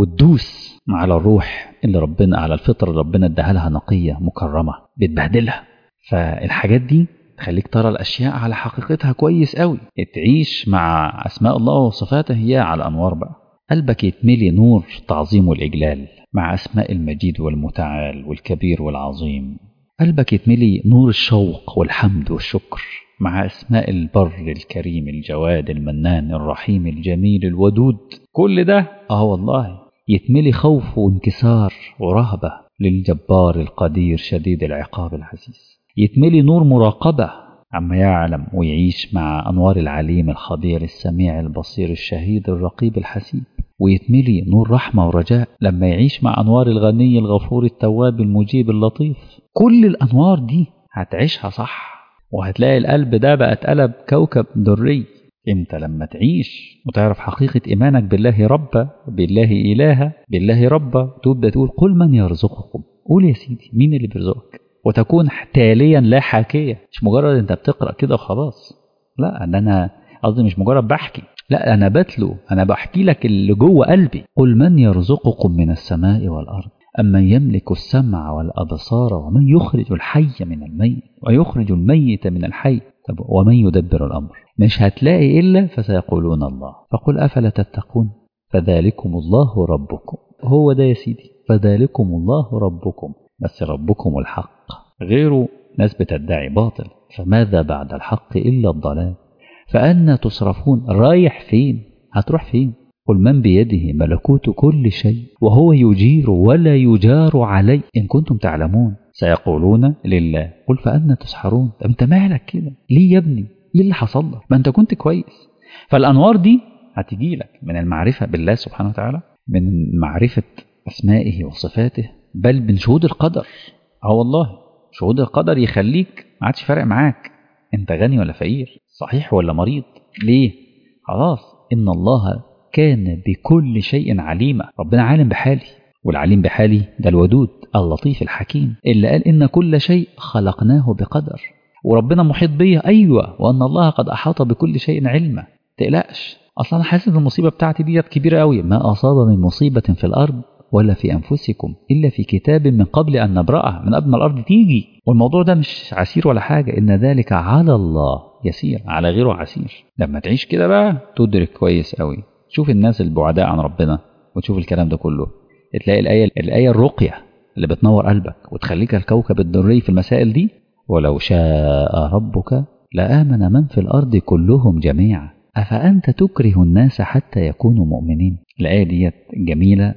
Speaker 2: وتدوس على الروح اللي ربنا على الفطرة اللي ربنا اداها لها نقية مكرمة بتبهدلها فالحاجات دي تخليك ترى الأشياء على حقيقتها كويس قوي تعيش مع أسماء الله وصفاته هي على أنوار بقى قلبك يتملي نور تعظيم والإجلال مع أسماء المجيد والمتعال والكبير والعظيم قلبك يتملي نور الشوق والحمد والشكر مع أسماء البر الكريم الجواد المنان الرحيم الجميل الودود كل ده آه والله يتملي خوف وانكسار ورهبة للجبار القدير شديد العقاب العزيز يتملي نور مراقبة عما يعلم ويعيش مع أنوار العليم الخبير السميع البصير الشهيد الرقيب الحسيب ويتملي نور رحمة ورجاء لما يعيش مع أنوار الغني الغفور التواب المجيب اللطيف كل الأنوار دي هتعيشها صح وهتلاقي القلب ده بقى اتقلب كوكب دري انت لما تعيش وتعرف حقيقة إيمانك بالله ربا بالله إلها بالله ربا تبدأ تقول قل من يرزقكم قول يا سيدي مين اللي بيرزقك وتكون تاليا لا حاكية مش مجرد انت بتقرأ كده وخلاص لا ده انا قصدي مش مجرد بحكي لا انا بتلو انا بحكي لك اللي جوه قلبي قل من يرزقكم من السماء والارض أمن يملك السمع والأبصار ومن يخرج الحي من الميت ويخرج الميت من الحي طب ومن يدبر الأمر مش هتلاقي إلا فسيقولون الله فقل أفلا تتقون فذلكم الله ربكم هو ده يا سيدي فذلكم الله ربكم بس ربكم الحق غيره ناس بتدعي باطل فماذا بعد الحق إلا الضلال فأنا تصرفون رايح فين هتروح فين قل من بيده ملكوت كل شيء وهو يجير ولا يجار عليه إن كنتم تعلمون سيقولون لله قل فأنا تسحرون طب أنت مالك كده ليه يا ابني إيه اللي حصل لك ما أنت كنت كويس فالأنوار دي هتجي لك من المعرفة بالله سبحانه وتعالى من معرفة أسمائه وصفاته بل من شهود القدر اه والله شهود القدر يخليك ما عادش فارق معاك انت غني ولا فقير صحيح ولا مريض ليه خلاص ان الله كان بكل شيء عليما ربنا عالم بحالي والعليم بحالي ده الودود اللطيف الحكيم اللي قال إن كل شيء خلقناه بقدر وربنا محيط بيا أيوة وأن الله قد أحاط بكل شيء علما تقلقش أصلا أنا حاسس إن المصيبة بتاعتي دي كبيرة قوي ما أصاب من مصيبة في الأرض ولا في أنفسكم إلا في كتاب من قبل أن نبرأها من قبل ما الأرض تيجي والموضوع ده مش عسير ولا حاجة إن ذلك على الله يسير على غيره عسير لما تعيش كده بقى تدرك كويس قوي شوف الناس البعداء عن ربنا وتشوف الكلام ده كله تلاقي الآية الآية الرقية اللي بتنور قلبك وتخليك الكوكب الدري في المسائل دي ولو شاء ربك لآمن من في الأرض كلهم جميعا أفأنت تكره الناس حتى يكونوا مؤمنين الآية ديت جميلة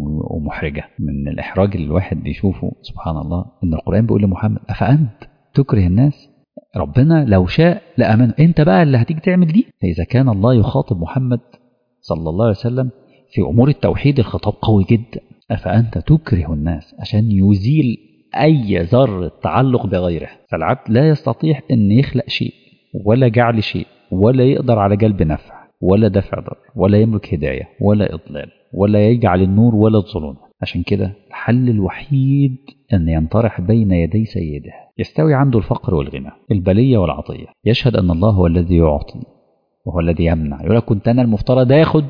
Speaker 2: ومحرجة من الإحراج اللي الواحد بيشوفه سبحان الله إن القرآن بيقول لمحمد أفأنت تكره الناس ربنا لو شاء لأمن أنت بقى اللي هتيجي تعمل دي فإذا كان الله يخاطب محمد صلى الله عليه وسلم في أمور التوحيد الخطاب قوي جدا أفأنت تكره الناس عشان يزيل أي ذرة تعلق بغيره فالعبد لا يستطيع أن يخلق شيء ولا جعل شيء ولا يقدر على جلب نفع ولا دفع ضر ولا يملك هداية ولا إضلال ولا يجعل النور ولا الظلمة عشان كده الحل الوحيد أن ينطرح بين يدي سيده يستوي عنده الفقر والغنى البلية والعطية يشهد أن الله هو الذي يعطي وهو الذي يمنع يقول لك كنت أنا المفترض آخد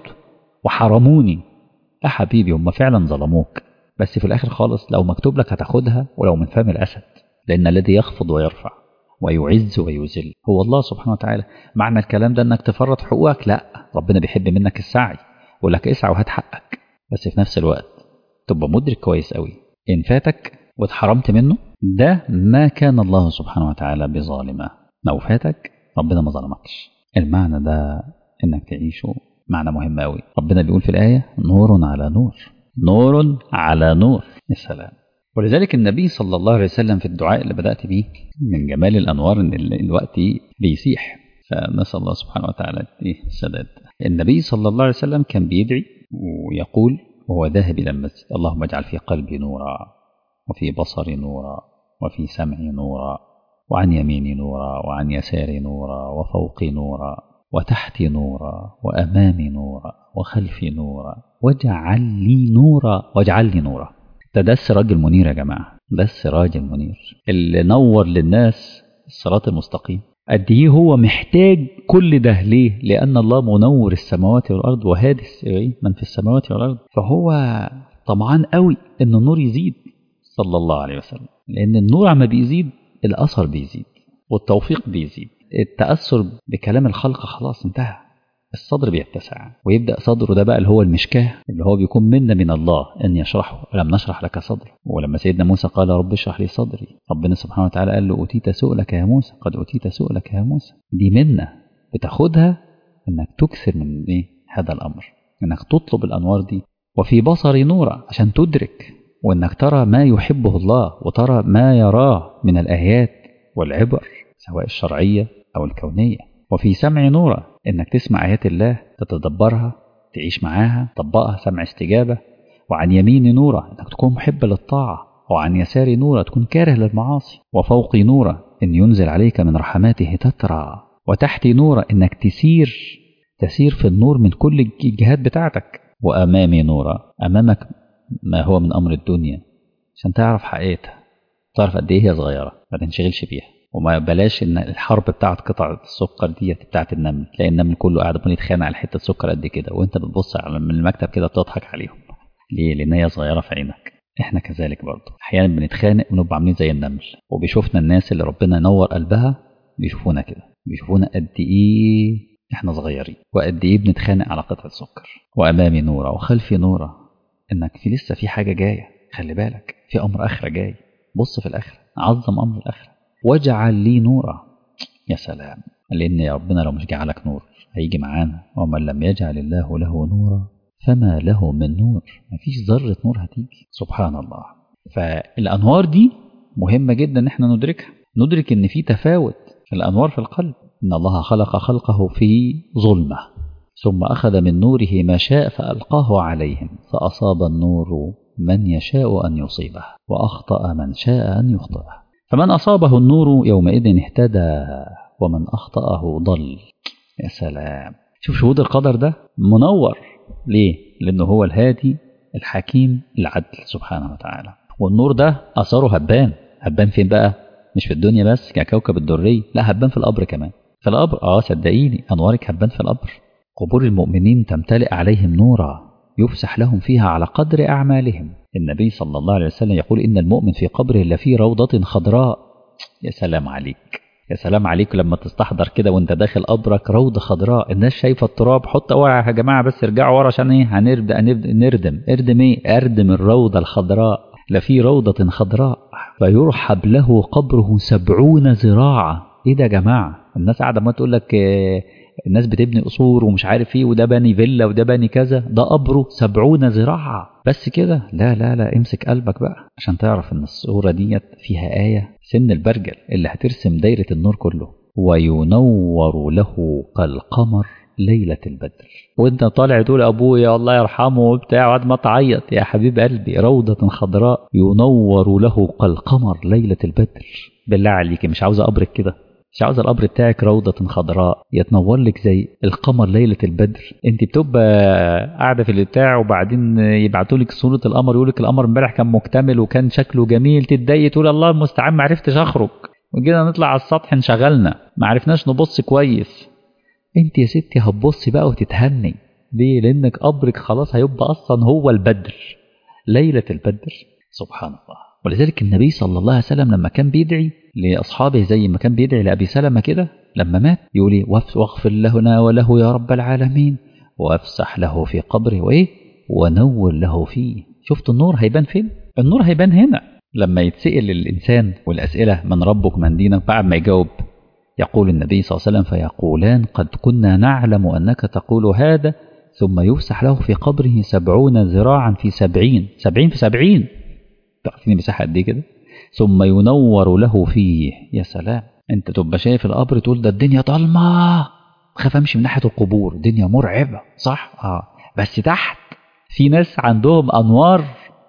Speaker 2: وحرموني لا حبيبي هم فعلا ظلموك بس في الآخر خالص لو مكتوب لك هتاخدها ولو من فم الأسد لأن الذي يخفض ويرفع ويعز ويذل هو الله سبحانه وتعالى معنى الكلام ده انك تفرط حقوقك لا ربنا بيحب منك السعي يقول لك اسعى وهات حقك بس في نفس الوقت تبقى مدرك كويس قوي ان فاتك واتحرمت منه ده ما كان الله سبحانه وتعالى بظالمه لو فاتك ربنا ما ظلمكش المعنى ده انك تعيشه معنى مهم قوي ربنا بيقول في الآية نور على نور نور على نور يا سلام ولذلك النبي صلى الله عليه وسلم في الدعاء اللي بدأت بيه من جمال الأنوار إن الوقت بيسيح فنسأل الله سبحانه وتعالى السداد النبي صلى الله عليه وسلم كان بيدعي ويقول وهو ذاهب إلى المسجد اللهم اجعل في قلبي نورا وفي بصري نورا وفي سمعي نورا وعن يميني نورا وعن يساري نورا وفوقي نورا وتحتي نورا وأمامي نورا وخلفي نورا واجعل لي نورا واجعل لي نورا ده ده السراج المنير يا جماعة ده السراج المنير اللي نور للناس الصراط المستقيم قد ايه هو محتاج كل ده ليه؟ لأن الله منور السماوات والأرض وهادي من في السماوات والأرض فهو طمعان قوي إن النور يزيد صلى الله عليه وسلم لأن النور عما بيزيد الأثر بيزيد والتوفيق بيزيد التأثر بكلام الخلق خلاص انتهى الصدر بيتسع ويبدأ صدره ده بقى اللي هو المشكاه اللي هو بيكون منا من الله أن يشرحه لم نشرح لك صدري ولما سيدنا موسى قال رب اشرح لي صدري ربنا سبحانه وتعالى قال له أوتيت سؤلك يا موسى قد أوتيت سؤلك يا موسى دي منة بتاخدها أنك تكثر من إيه هذا الأمر أنك تطلب الأنوار دي وفي بصري نورا عشان تدرك وأنك ترى ما يحبه الله وترى ما يراه من الآيات والعبر سواء الشرعية أو الكونية وفي سمع نورا إنك تسمع آيات الله تتدبرها تعيش معاها تطبقها سمع استجابة وعن يمين نورا إنك تكون محب للطاعة وعن يسار نورا تكون كاره للمعاصي وفوق نورا إن ينزل عليك من رحماته تترى وتحت نورا إنك تسير تسير في النور من كل الجهات بتاعتك وأمامي نورا أمامك ما هو من أمر الدنيا عشان تعرف حقيقتها تعرف قد إيه هي صغيرة ما تنشغلش بيها وما بلاش ان الحرب بتاعت قطع السكر ديت بتاعت النمل تلاقي النمل كله قاعد عمال يتخانق على حته سكر قد كده وانت بتبص على من المكتب كده بتضحك عليهم ليه لان هي صغيره في عينك احنا كذلك برضه احيانا بنتخانق ونبقى عاملين زي النمل وبيشوفنا الناس اللي ربنا ينور قلبها بيشوفونا كده بيشوفونا قد ايه احنا صغيرين وقد ايه بنتخانق على قطعه سكر وامامي نوره وخلفي نوره انك في لسه في حاجه جايه خلي بالك في امر اخره جاي بص في الاخره عظم امر الاخره واجعل لي نورا يا سلام لأن ربنا لو مش جعلك نور هيجي معانا ومن لم يجعل الله له نورا فما له من نور مفيش ذرة نور هتيجي سبحان الله فالأنوار دي مهمة جدا ان احنا ندركها ندرك ان في تفاوت في الأنوار في القلب إن الله خلق خلقه في ظلمة ثم أخذ من نوره ما شاء فألقاه عليهم فأصاب النور من يشاء أن يصيبه وأخطأ من شاء أن يخطئه فمن أصابه النور يومئذ اهتدى ومن أخطأه ضل يا سلام شوف شهود القدر ده منور ليه؟ لأنه هو الهادي الحكيم العدل سبحانه وتعالى والنور ده أثره هبان هبان فين بقى؟ مش في الدنيا بس ككوكب الدري لا هبان في القبر كمان في القبر اه صدقيني أنوارك هبان في القبر قبور المؤمنين تمتلئ عليهم نورا يفسح لهم فيها على قدر أعمالهم النبي صلى الله عليه وسلم يقول إن المؤمن في قبره لفي روضة خضراء يا سلام عليك يا سلام عليك لما تستحضر كده وانت داخل قبرك روضة خضراء الناس شايفة التراب حط ورا يا جماعة بس ارجعوا ورا عشان ايه هنبدأ نردم اردم ايه اردم الروضة الخضراء لفي روضة خضراء فيرحب له قبره سبعون ذراعا ايه ده يا جماعة الناس قاعدة ما تقول لك اه الناس بتبني قصور ومش عارف ايه وده بني فيلا وده بني كذا ده قبره سبعون ذراعا بس كده لا لا لا امسك قلبك بقى عشان تعرف ان الصورة ديت فيها آية سن البرجل اللي هترسم دايرة النور كله وينور له كالقمر ليلة البدر وانت طالع تقول ابويا الله يرحمه وبتاع وقعد ما تعيط يا حبيب قلبي روضة خضراء ينور له كالقمر ليلة البدر بالله عليك مش عاوز ابرك كده مش عاوز القبر بتاعك روضة خضراء يتنور لك زي القمر ليلة البدر انت بتبقى قاعدة في البتاع وبعدين يبعتوا لك صورة القمر يقول لك القمر امبارح كان مكتمل وكان شكله جميل تتضايق تقول الله المستعان ما عرفتش اخرج وجينا نطلع على السطح انشغلنا ما عرفناش نبص كويس انت يا ستي هتبصي بقى وتتهني ليه لانك قبرك خلاص هيبقى اصلا هو البدر ليلة البدر سبحان الله ولذلك النبي صلى الله عليه وسلم لما كان بيدعي لأصحابه زي ما كان بيدعي لأبي سلمة كده لما مات يقول إيه واغفر لنا وله يا رب العالمين وافسح له في قبره وإيه ونور له فيه شفت النور هيبان فين النور هيبان هنا لما يتسأل الإنسان والأسئلة من ربك من دينك بعد ما يجاوب يقول النبي صلى الله عليه وسلم فيقولان قد كنا نعلم أنك تقول هذا ثم يفسح له في قبره سبعون ذراعا في سبعين سبعين في سبعين تعرفين المساحة قد ايه كده ثم ينور له فيه يا سلام انت تبقى شايف القبر تقول ده الدنيا ضلمة خاف امشي من ناحية القبور دنيا مرعبة صح اه بس تحت في ناس عندهم انوار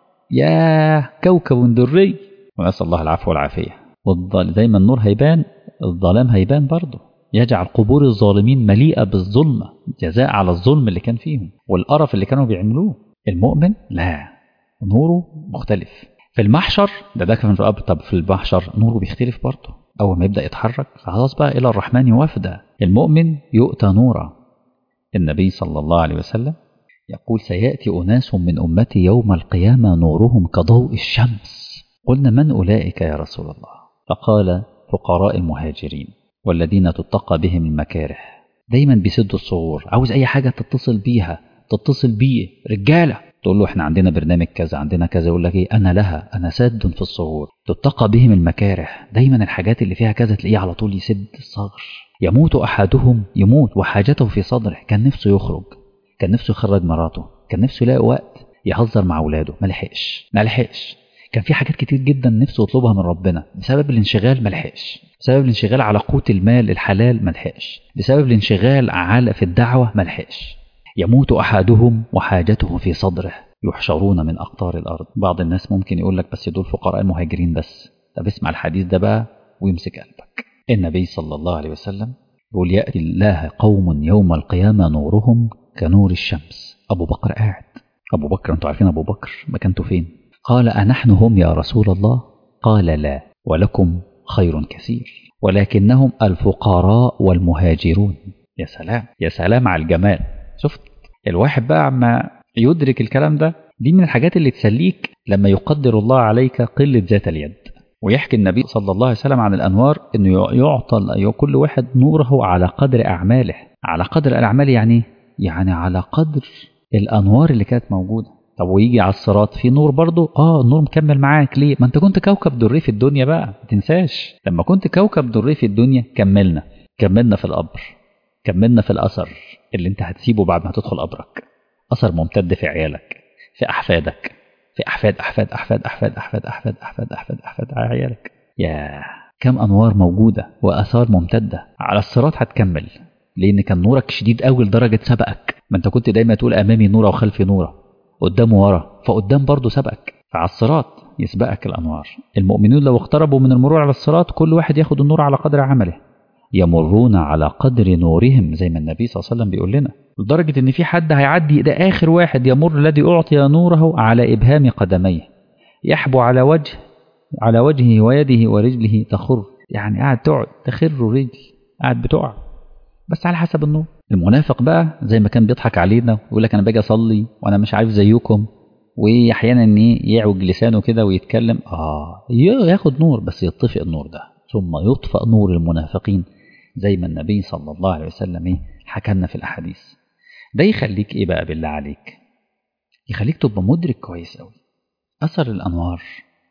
Speaker 2: يا كوكب دري ونسأل الله العفو والعافية والضل زي ما النور هيبان الظلام هيبان برضه يجعل قبور الظالمين مليئة بالظلمة جزاء على الظلم اللي كان فيهم والقرف اللي كانوا بيعملوه المؤمن لا نوره مختلف في المحشر ده ده كان في القبر طب في المحشر نوره بيختلف برضه أول ما يبدأ يتحرك خلاص بقى إلى الرحمن وفدا المؤمن يؤتى نورا النبي صلى الله عليه وسلم يقول سيأتي أناس من أمتي يوم القيامة نورهم كضوء الشمس قلنا من أولئك يا رسول الله فقال فقراء المهاجرين والذين تتقى بهم المكاره دايما بيسدوا الصغور عاوز أي حاجة تتصل بيها تتصل بيه رجالة تقول له احنا عندنا برنامج كذا عندنا كذا يقول لك ايه انا لها انا ساد في الصغور تتقى بهم المكاره دايما الحاجات اللي فيها كذا تلاقيه على طول يسد الصغر يموت احدهم يموت وحاجته في صدره كان نفسه يخرج كان نفسه يخرج مراته كان نفسه يلاقي وقت يهزر مع اولاده ما لحقش ما لحقش كان في حاجات كتير جدا نفسه يطلبها من ربنا بسبب الانشغال ما لحقش بسبب الانشغال على قوت المال الحلال ما لحقش بسبب الانشغال على في الدعوه ما لحقش يموت أحدهم وحاجته في صدره يحشرون من أقطار الأرض بعض الناس ممكن يقول لك بس دول فقراء المهاجرين بس طب اسمع الحديث ده بقى ويمسك قلبك النبي صلى الله عليه وسلم يقول يأتي الله قوم يوم القيامة نورهم كنور الشمس أبو بكر قاعد أبو بكر أنتوا عارفين أبو بكر مكانته فين قال أنحن هم يا رسول الله قال لا ولكم خير كثير ولكنهم الفقراء والمهاجرون يا سلام يا سلام على الجمال شفت الواحد بقى عما يدرك الكلام ده دي من الحاجات اللي تسليك لما يقدر الله عليك قلة ذات اليد ويحكي النبي صلى الله عليه وسلم عن الأنوار أنه يعطى كل واحد نوره على قدر أعماله على قدر الأعمال يعني يعني على قدر الأنوار اللي كانت موجودة طب ويجي على الصراط في نور برضه اه النور مكمل معاك ليه ما انت كنت كوكب دري في الدنيا بقى ما تنساش لما كنت كوكب دري في الدنيا كملنا كملنا في القبر كملنا في الأثر اللي انت هتسيبه بعد ما هتدخل قبرك أثر ممتد في عيالك في أحفادك في أحفاد أحفاد أحفاد أحفاد أحفاد أحفاد أحفاد أحفاد أحفاد عيالك يا كم أنوار موجودة وآثار ممتدة على الصراط هتكمل لأن كان نورك شديد قوي لدرجة سبقك ما أنت كنت دايما تقول أمامي نورة وخلفي نورة قدام ورا فقدام برضه سبقك فعلى الصراط يسبقك الأنوار المؤمنون لو اقتربوا من المرور على الصراط كل واحد ياخد النور على قدر عمله يمرون على قدر نورهم زي ما النبي صلى الله عليه وسلم بيقول لنا لدرجة ان في حد هيعدي ده اخر واحد يمر الذي اعطي نوره على ابهام قدميه يحبو على وجه على وجهه ويده ورجله تخر يعني قاعد تقعد تخر رجل قاعد بتقع بس على حسب النور المنافق بقى زي ما كان بيضحك علينا ويقول لك انا باجي اصلي وانا مش عارف زيكم واحيانا ان يعوج لسانه كده ويتكلم اه ياخد نور بس يطفئ النور ده ثم يطفأ نور المنافقين زي ما النبي صلى الله عليه وسلم ايه حكى لنا في الاحاديث ده يخليك ايه بقى بالله عليك يخليك تبقى مدرك كويس قوي اثر الانوار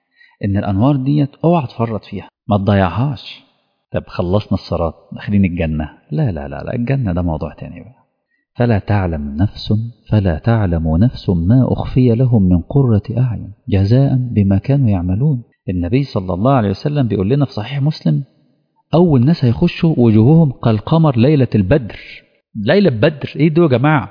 Speaker 2: ان الانوار ديت اوعى تفرط فيها ما تضيعهاش طب خلصنا الصراط داخلين الجنه لا لا لا لا الجنه ده موضوع تاني بقى فلا تعلم نفس فلا تعلم نفس ما اخفي لهم من قره اعين جزاء بما كانوا يعملون النبي صلى الله عليه وسلم بيقول لنا في صحيح مسلم أول ناس هيخشوا وجوههم كالقمر ليلة البدر ليلة بدر إيه دول يا جماعة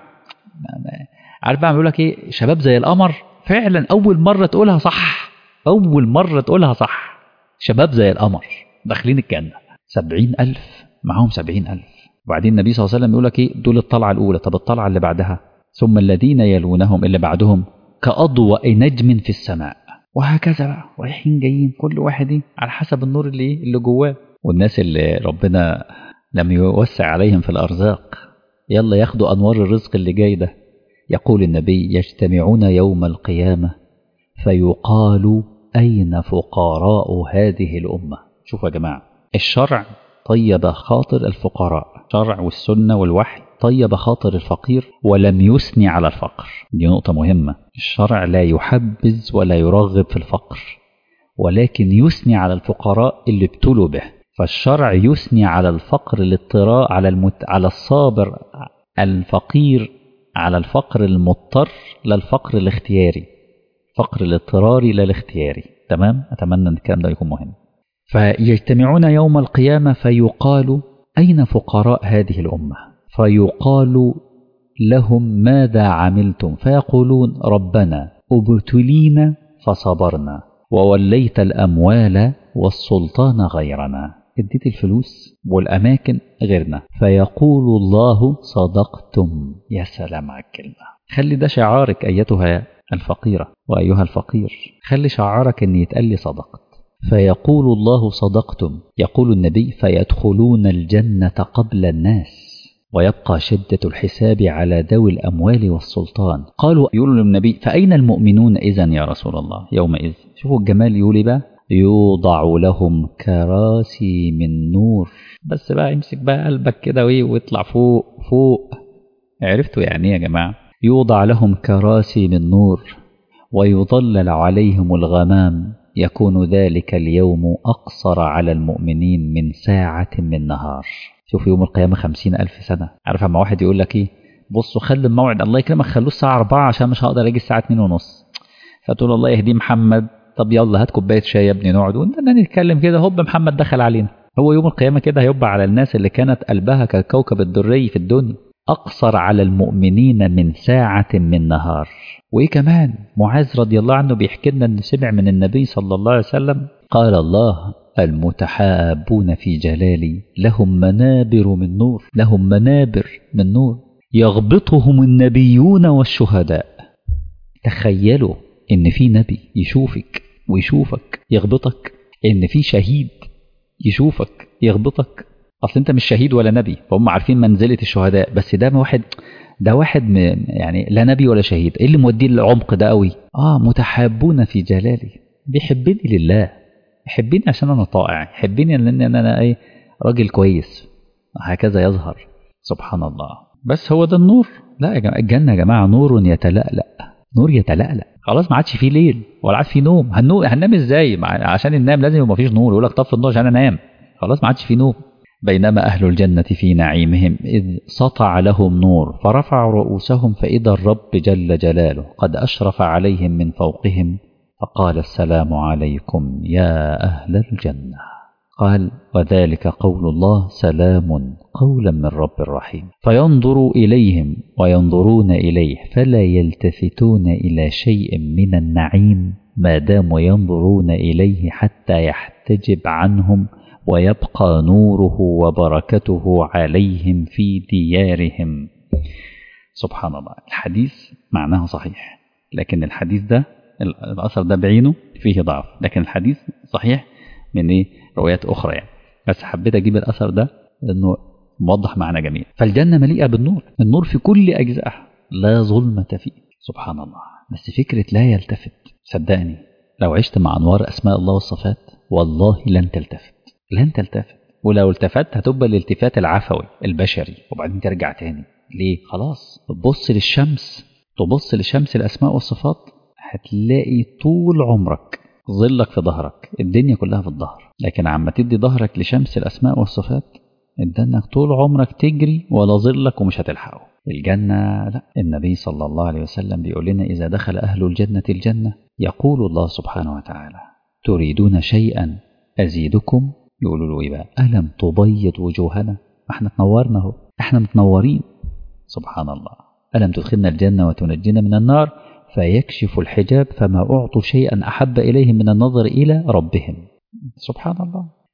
Speaker 2: عارف بقى بيقول لك إيه شباب زي القمر فعلا أول مرة تقولها صح أول مرة تقولها صح شباب زي القمر داخلين الجنة سبعين ألف معهم سبعين ألف وبعدين النبي صلى الله عليه وسلم يقول لك إيه دول الطلعة الأولى طب الطلعة اللي بعدها ثم الذين يلونهم اللي بعدهم كأضواء نجم في السماء وهكذا بقى رايحين جايين كل واحد إيه على حسب النور اللي إيه اللي جواه والناس اللي ربنا لم يوسع عليهم في الأرزاق يلا ياخدوا أنوار الرزق اللي جاي ده يقول النبي يجتمعون يوم القيامة فيقال أين فقراء هذه الأمة شوفوا يا جماعة الشرع طيب خاطر الفقراء الشرع والسنة والوحي طيب خاطر الفقير ولم يثني على الفقر دي نقطة مهمة الشرع لا يحبذ ولا يرغب في الفقر ولكن يثني على الفقراء اللي ابتلوا به فالشرع يثني على الفقر الاضطراء على المت... على الصابر الفقير على الفقر المضطر لا الفقر الاختياري فقر الاضطراري لا الاختياري تمام اتمنى ان الكلام ده يكون مهم فيجتمعون يوم القيامه فيقال اين فقراء هذه الامه فيقال لهم ماذا عملتم فيقولون ربنا ابتلينا فصبرنا ووليت الاموال والسلطان غيرنا اديت الفلوس والاماكن غيرنا فيقول الله صدقتم يا سلام على الكلمه خلي ده شعارك ايتها الفقيره وايها الفقير خلي شعارك ان يتقال لي صدقت فيقول الله صدقتم يقول النبي فيدخلون الجنه قبل الناس ويبقى شدة الحساب على ذوي الأموال والسلطان قالوا يقولوا للنبي فأين المؤمنون إذا يا رسول الله يومئذ شوفوا الجمال يقول بقى يوضع لهم كراسي من نور بس بقى امسك بقى قلبك كده وايه واطلع فوق فوق عرفتوا يعني ايه يا جماعه يوضع لهم كراسي من نور ويظلل عليهم الغمام يكون ذلك اليوم أقصر على المؤمنين من ساعة من نهار شوف يوم القيامة خمسين ألف سنة عارف اما واحد يقول لك ايه بصوا خلي الموعد الله يكرمك خلوه الساعة أربعة عشان مش هقدر أجي الساعة اتنين ونص فتقول الله يهدي محمد طب يلا هات كوبايه شاي يا ابني نقعد واننا نتكلم كده هوب محمد دخل علينا هو يوم القيامه كده هيبقى على الناس اللي كانت قلبها كالكوكب الدري في الدنيا اقصر على المؤمنين من ساعه من نهار وايه كمان معاذ رضي الله عنه بيحكي لنا انه سمع من النبي صلى الله عليه وسلم قال الله المتحابون في جلالي لهم منابر من نور لهم منابر من نور يغبطهم النبيون والشهداء تخيلوا ان في نبي يشوفك ويشوفك يغبطك ان في شهيد يشوفك يغبطك اصل انت مش شهيد ولا نبي فهم عارفين منزله الشهداء بس ده واحد ده واحد م... يعني لا نبي ولا شهيد ايه اللي موديه العمق ده قوي اه متحابون في جلالي بيحبني لله يحبني عشان انا طائع يحبني لان انا ايه راجل كويس هكذا يظهر سبحان الله بس هو ده النور لا يا جماعه الجنه يا جماعه نور يتلألأ نور يتلألأ خلاص ما عادش فيه ليل ولا عاد فيه نوم هنو... هننام ازاي عشان ننام لازم يبقى فيش نور يقول لك طفي النور عشان انام خلاص ما عادش فيه نوم بينما أهل الجنة في نعيمهم إذ سطع لهم نور فرفعوا رؤوسهم فإذا الرب جل جلاله قد أشرف عليهم من فوقهم فقال السلام عليكم يا أهل الجنة قال وذلك قول الله سلام قولا من رب رحيم فينظر إليهم وينظرون إليه فلا يلتفتون إلى شيء من النعيم ما داموا ينظرون إليه حتى يحتجب عنهم ويبقى نوره وبركته عليهم في ديارهم سبحان الله الحديث معناه صحيح لكن الحديث ده الأثر ده بعينه فيه ضعف لكن الحديث صحيح من إيه روايات أخرى يعني بس حبيت أجيب الأثر ده لأنه موضح معنى جميل فالجنة مليئة بالنور النور في كل أجزائها لا ظلمة فيه سبحان الله بس فكرة لا يلتفت صدقني لو عشت مع أنوار أسماء الله والصفات والله لن تلتفت لن تلتفت ولو التفت هتبقى الالتفات العفوي البشري وبعدين ترجع تاني ليه خلاص تبص للشمس تبص لشمس الأسماء والصفات هتلاقي طول عمرك ظلك في ظهرك الدنيا كلها في الظهر لكن عما تدي ظهرك لشمس الأسماء والصفات انك طول عمرك تجري ولا ظلك ومش هتلحقه الجنة لا النبي صلى الله عليه وسلم بيقول لنا إذا دخل أهل الجنة الجنة يقول الله سبحانه وتعالى تريدون شيئا أزيدكم يقولوا له إيه بقى ألم تبيض وجوهنا احنا تنورنا اهو احنا متنورين سبحان الله ألم تدخلنا الجنة وتنجينا من النار فيكشف الحجاب فما أعطوا شيئا أحب إليهم من النظر إلى ربهم سبحان الله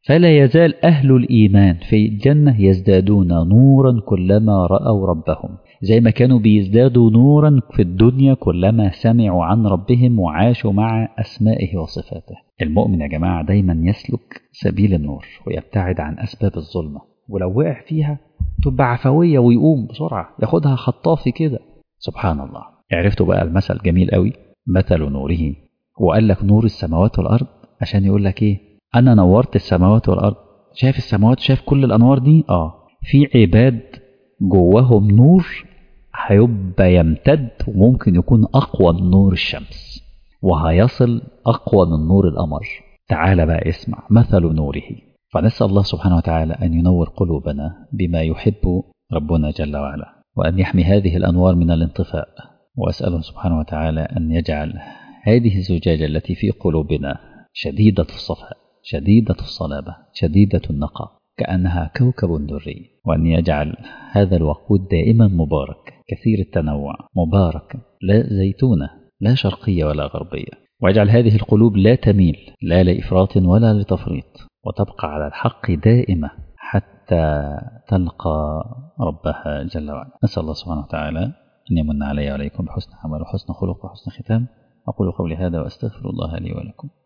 Speaker 2: فلا يزال أهل الإيمان في الجنة يزدادون نورا كلما رأوا ربهم زي ما كانوا بيزدادوا نورا في الدنيا كلما سمعوا عن ربهم وعاشوا مع أسمائه وصفاته المؤمن يا جماعة دايما يسلك سبيل النور ويبتعد عن أسباب الظلمة ولو وقع فيها تبقى عفوية ويقوم بسرعة ياخدها خطافي كده سبحان الله عرفتوا بقى المثل جميل قوي مثل نوره وقال لك نور السماوات والأرض عشان يقول لك إيه أنا نورت السماوات والأرض شايف السماوات شايف كل الأنوار دي آه في عباد جواهم نور هيبقى يمتد وممكن يكون أقوى من نور الشمس وهيصل أقوى من نور القمر تعال بقى اسمع مثل نوره فنسأل الله سبحانه وتعالى أن ينور قلوبنا بما يحب ربنا جل وعلا وأن يحمي هذه الأنوار من الانطفاء وأسأله سبحانه وتعالى أن يجعل هذه الزجاجة التي في قلوبنا شديدة الصفاء شديدة الصلابة شديدة النقاء كأنها كوكب دري وأن يجعل هذا الوقود دائما مبارك كثير التنوع مبارك لا زيتونة لا شرقية ولا غربية واجعل هذه القلوب لا تميل لا لإفراط ولا لتفريط وتبقى على الحق دائمة حتى تلقى ربها جل وعلا نسأل الله سبحانه وتعالى أن يمن علي وعليكم بحسن عمل وحسن خلق وحسن ختام أقول قولي هذا وأستغفر الله لي ولكم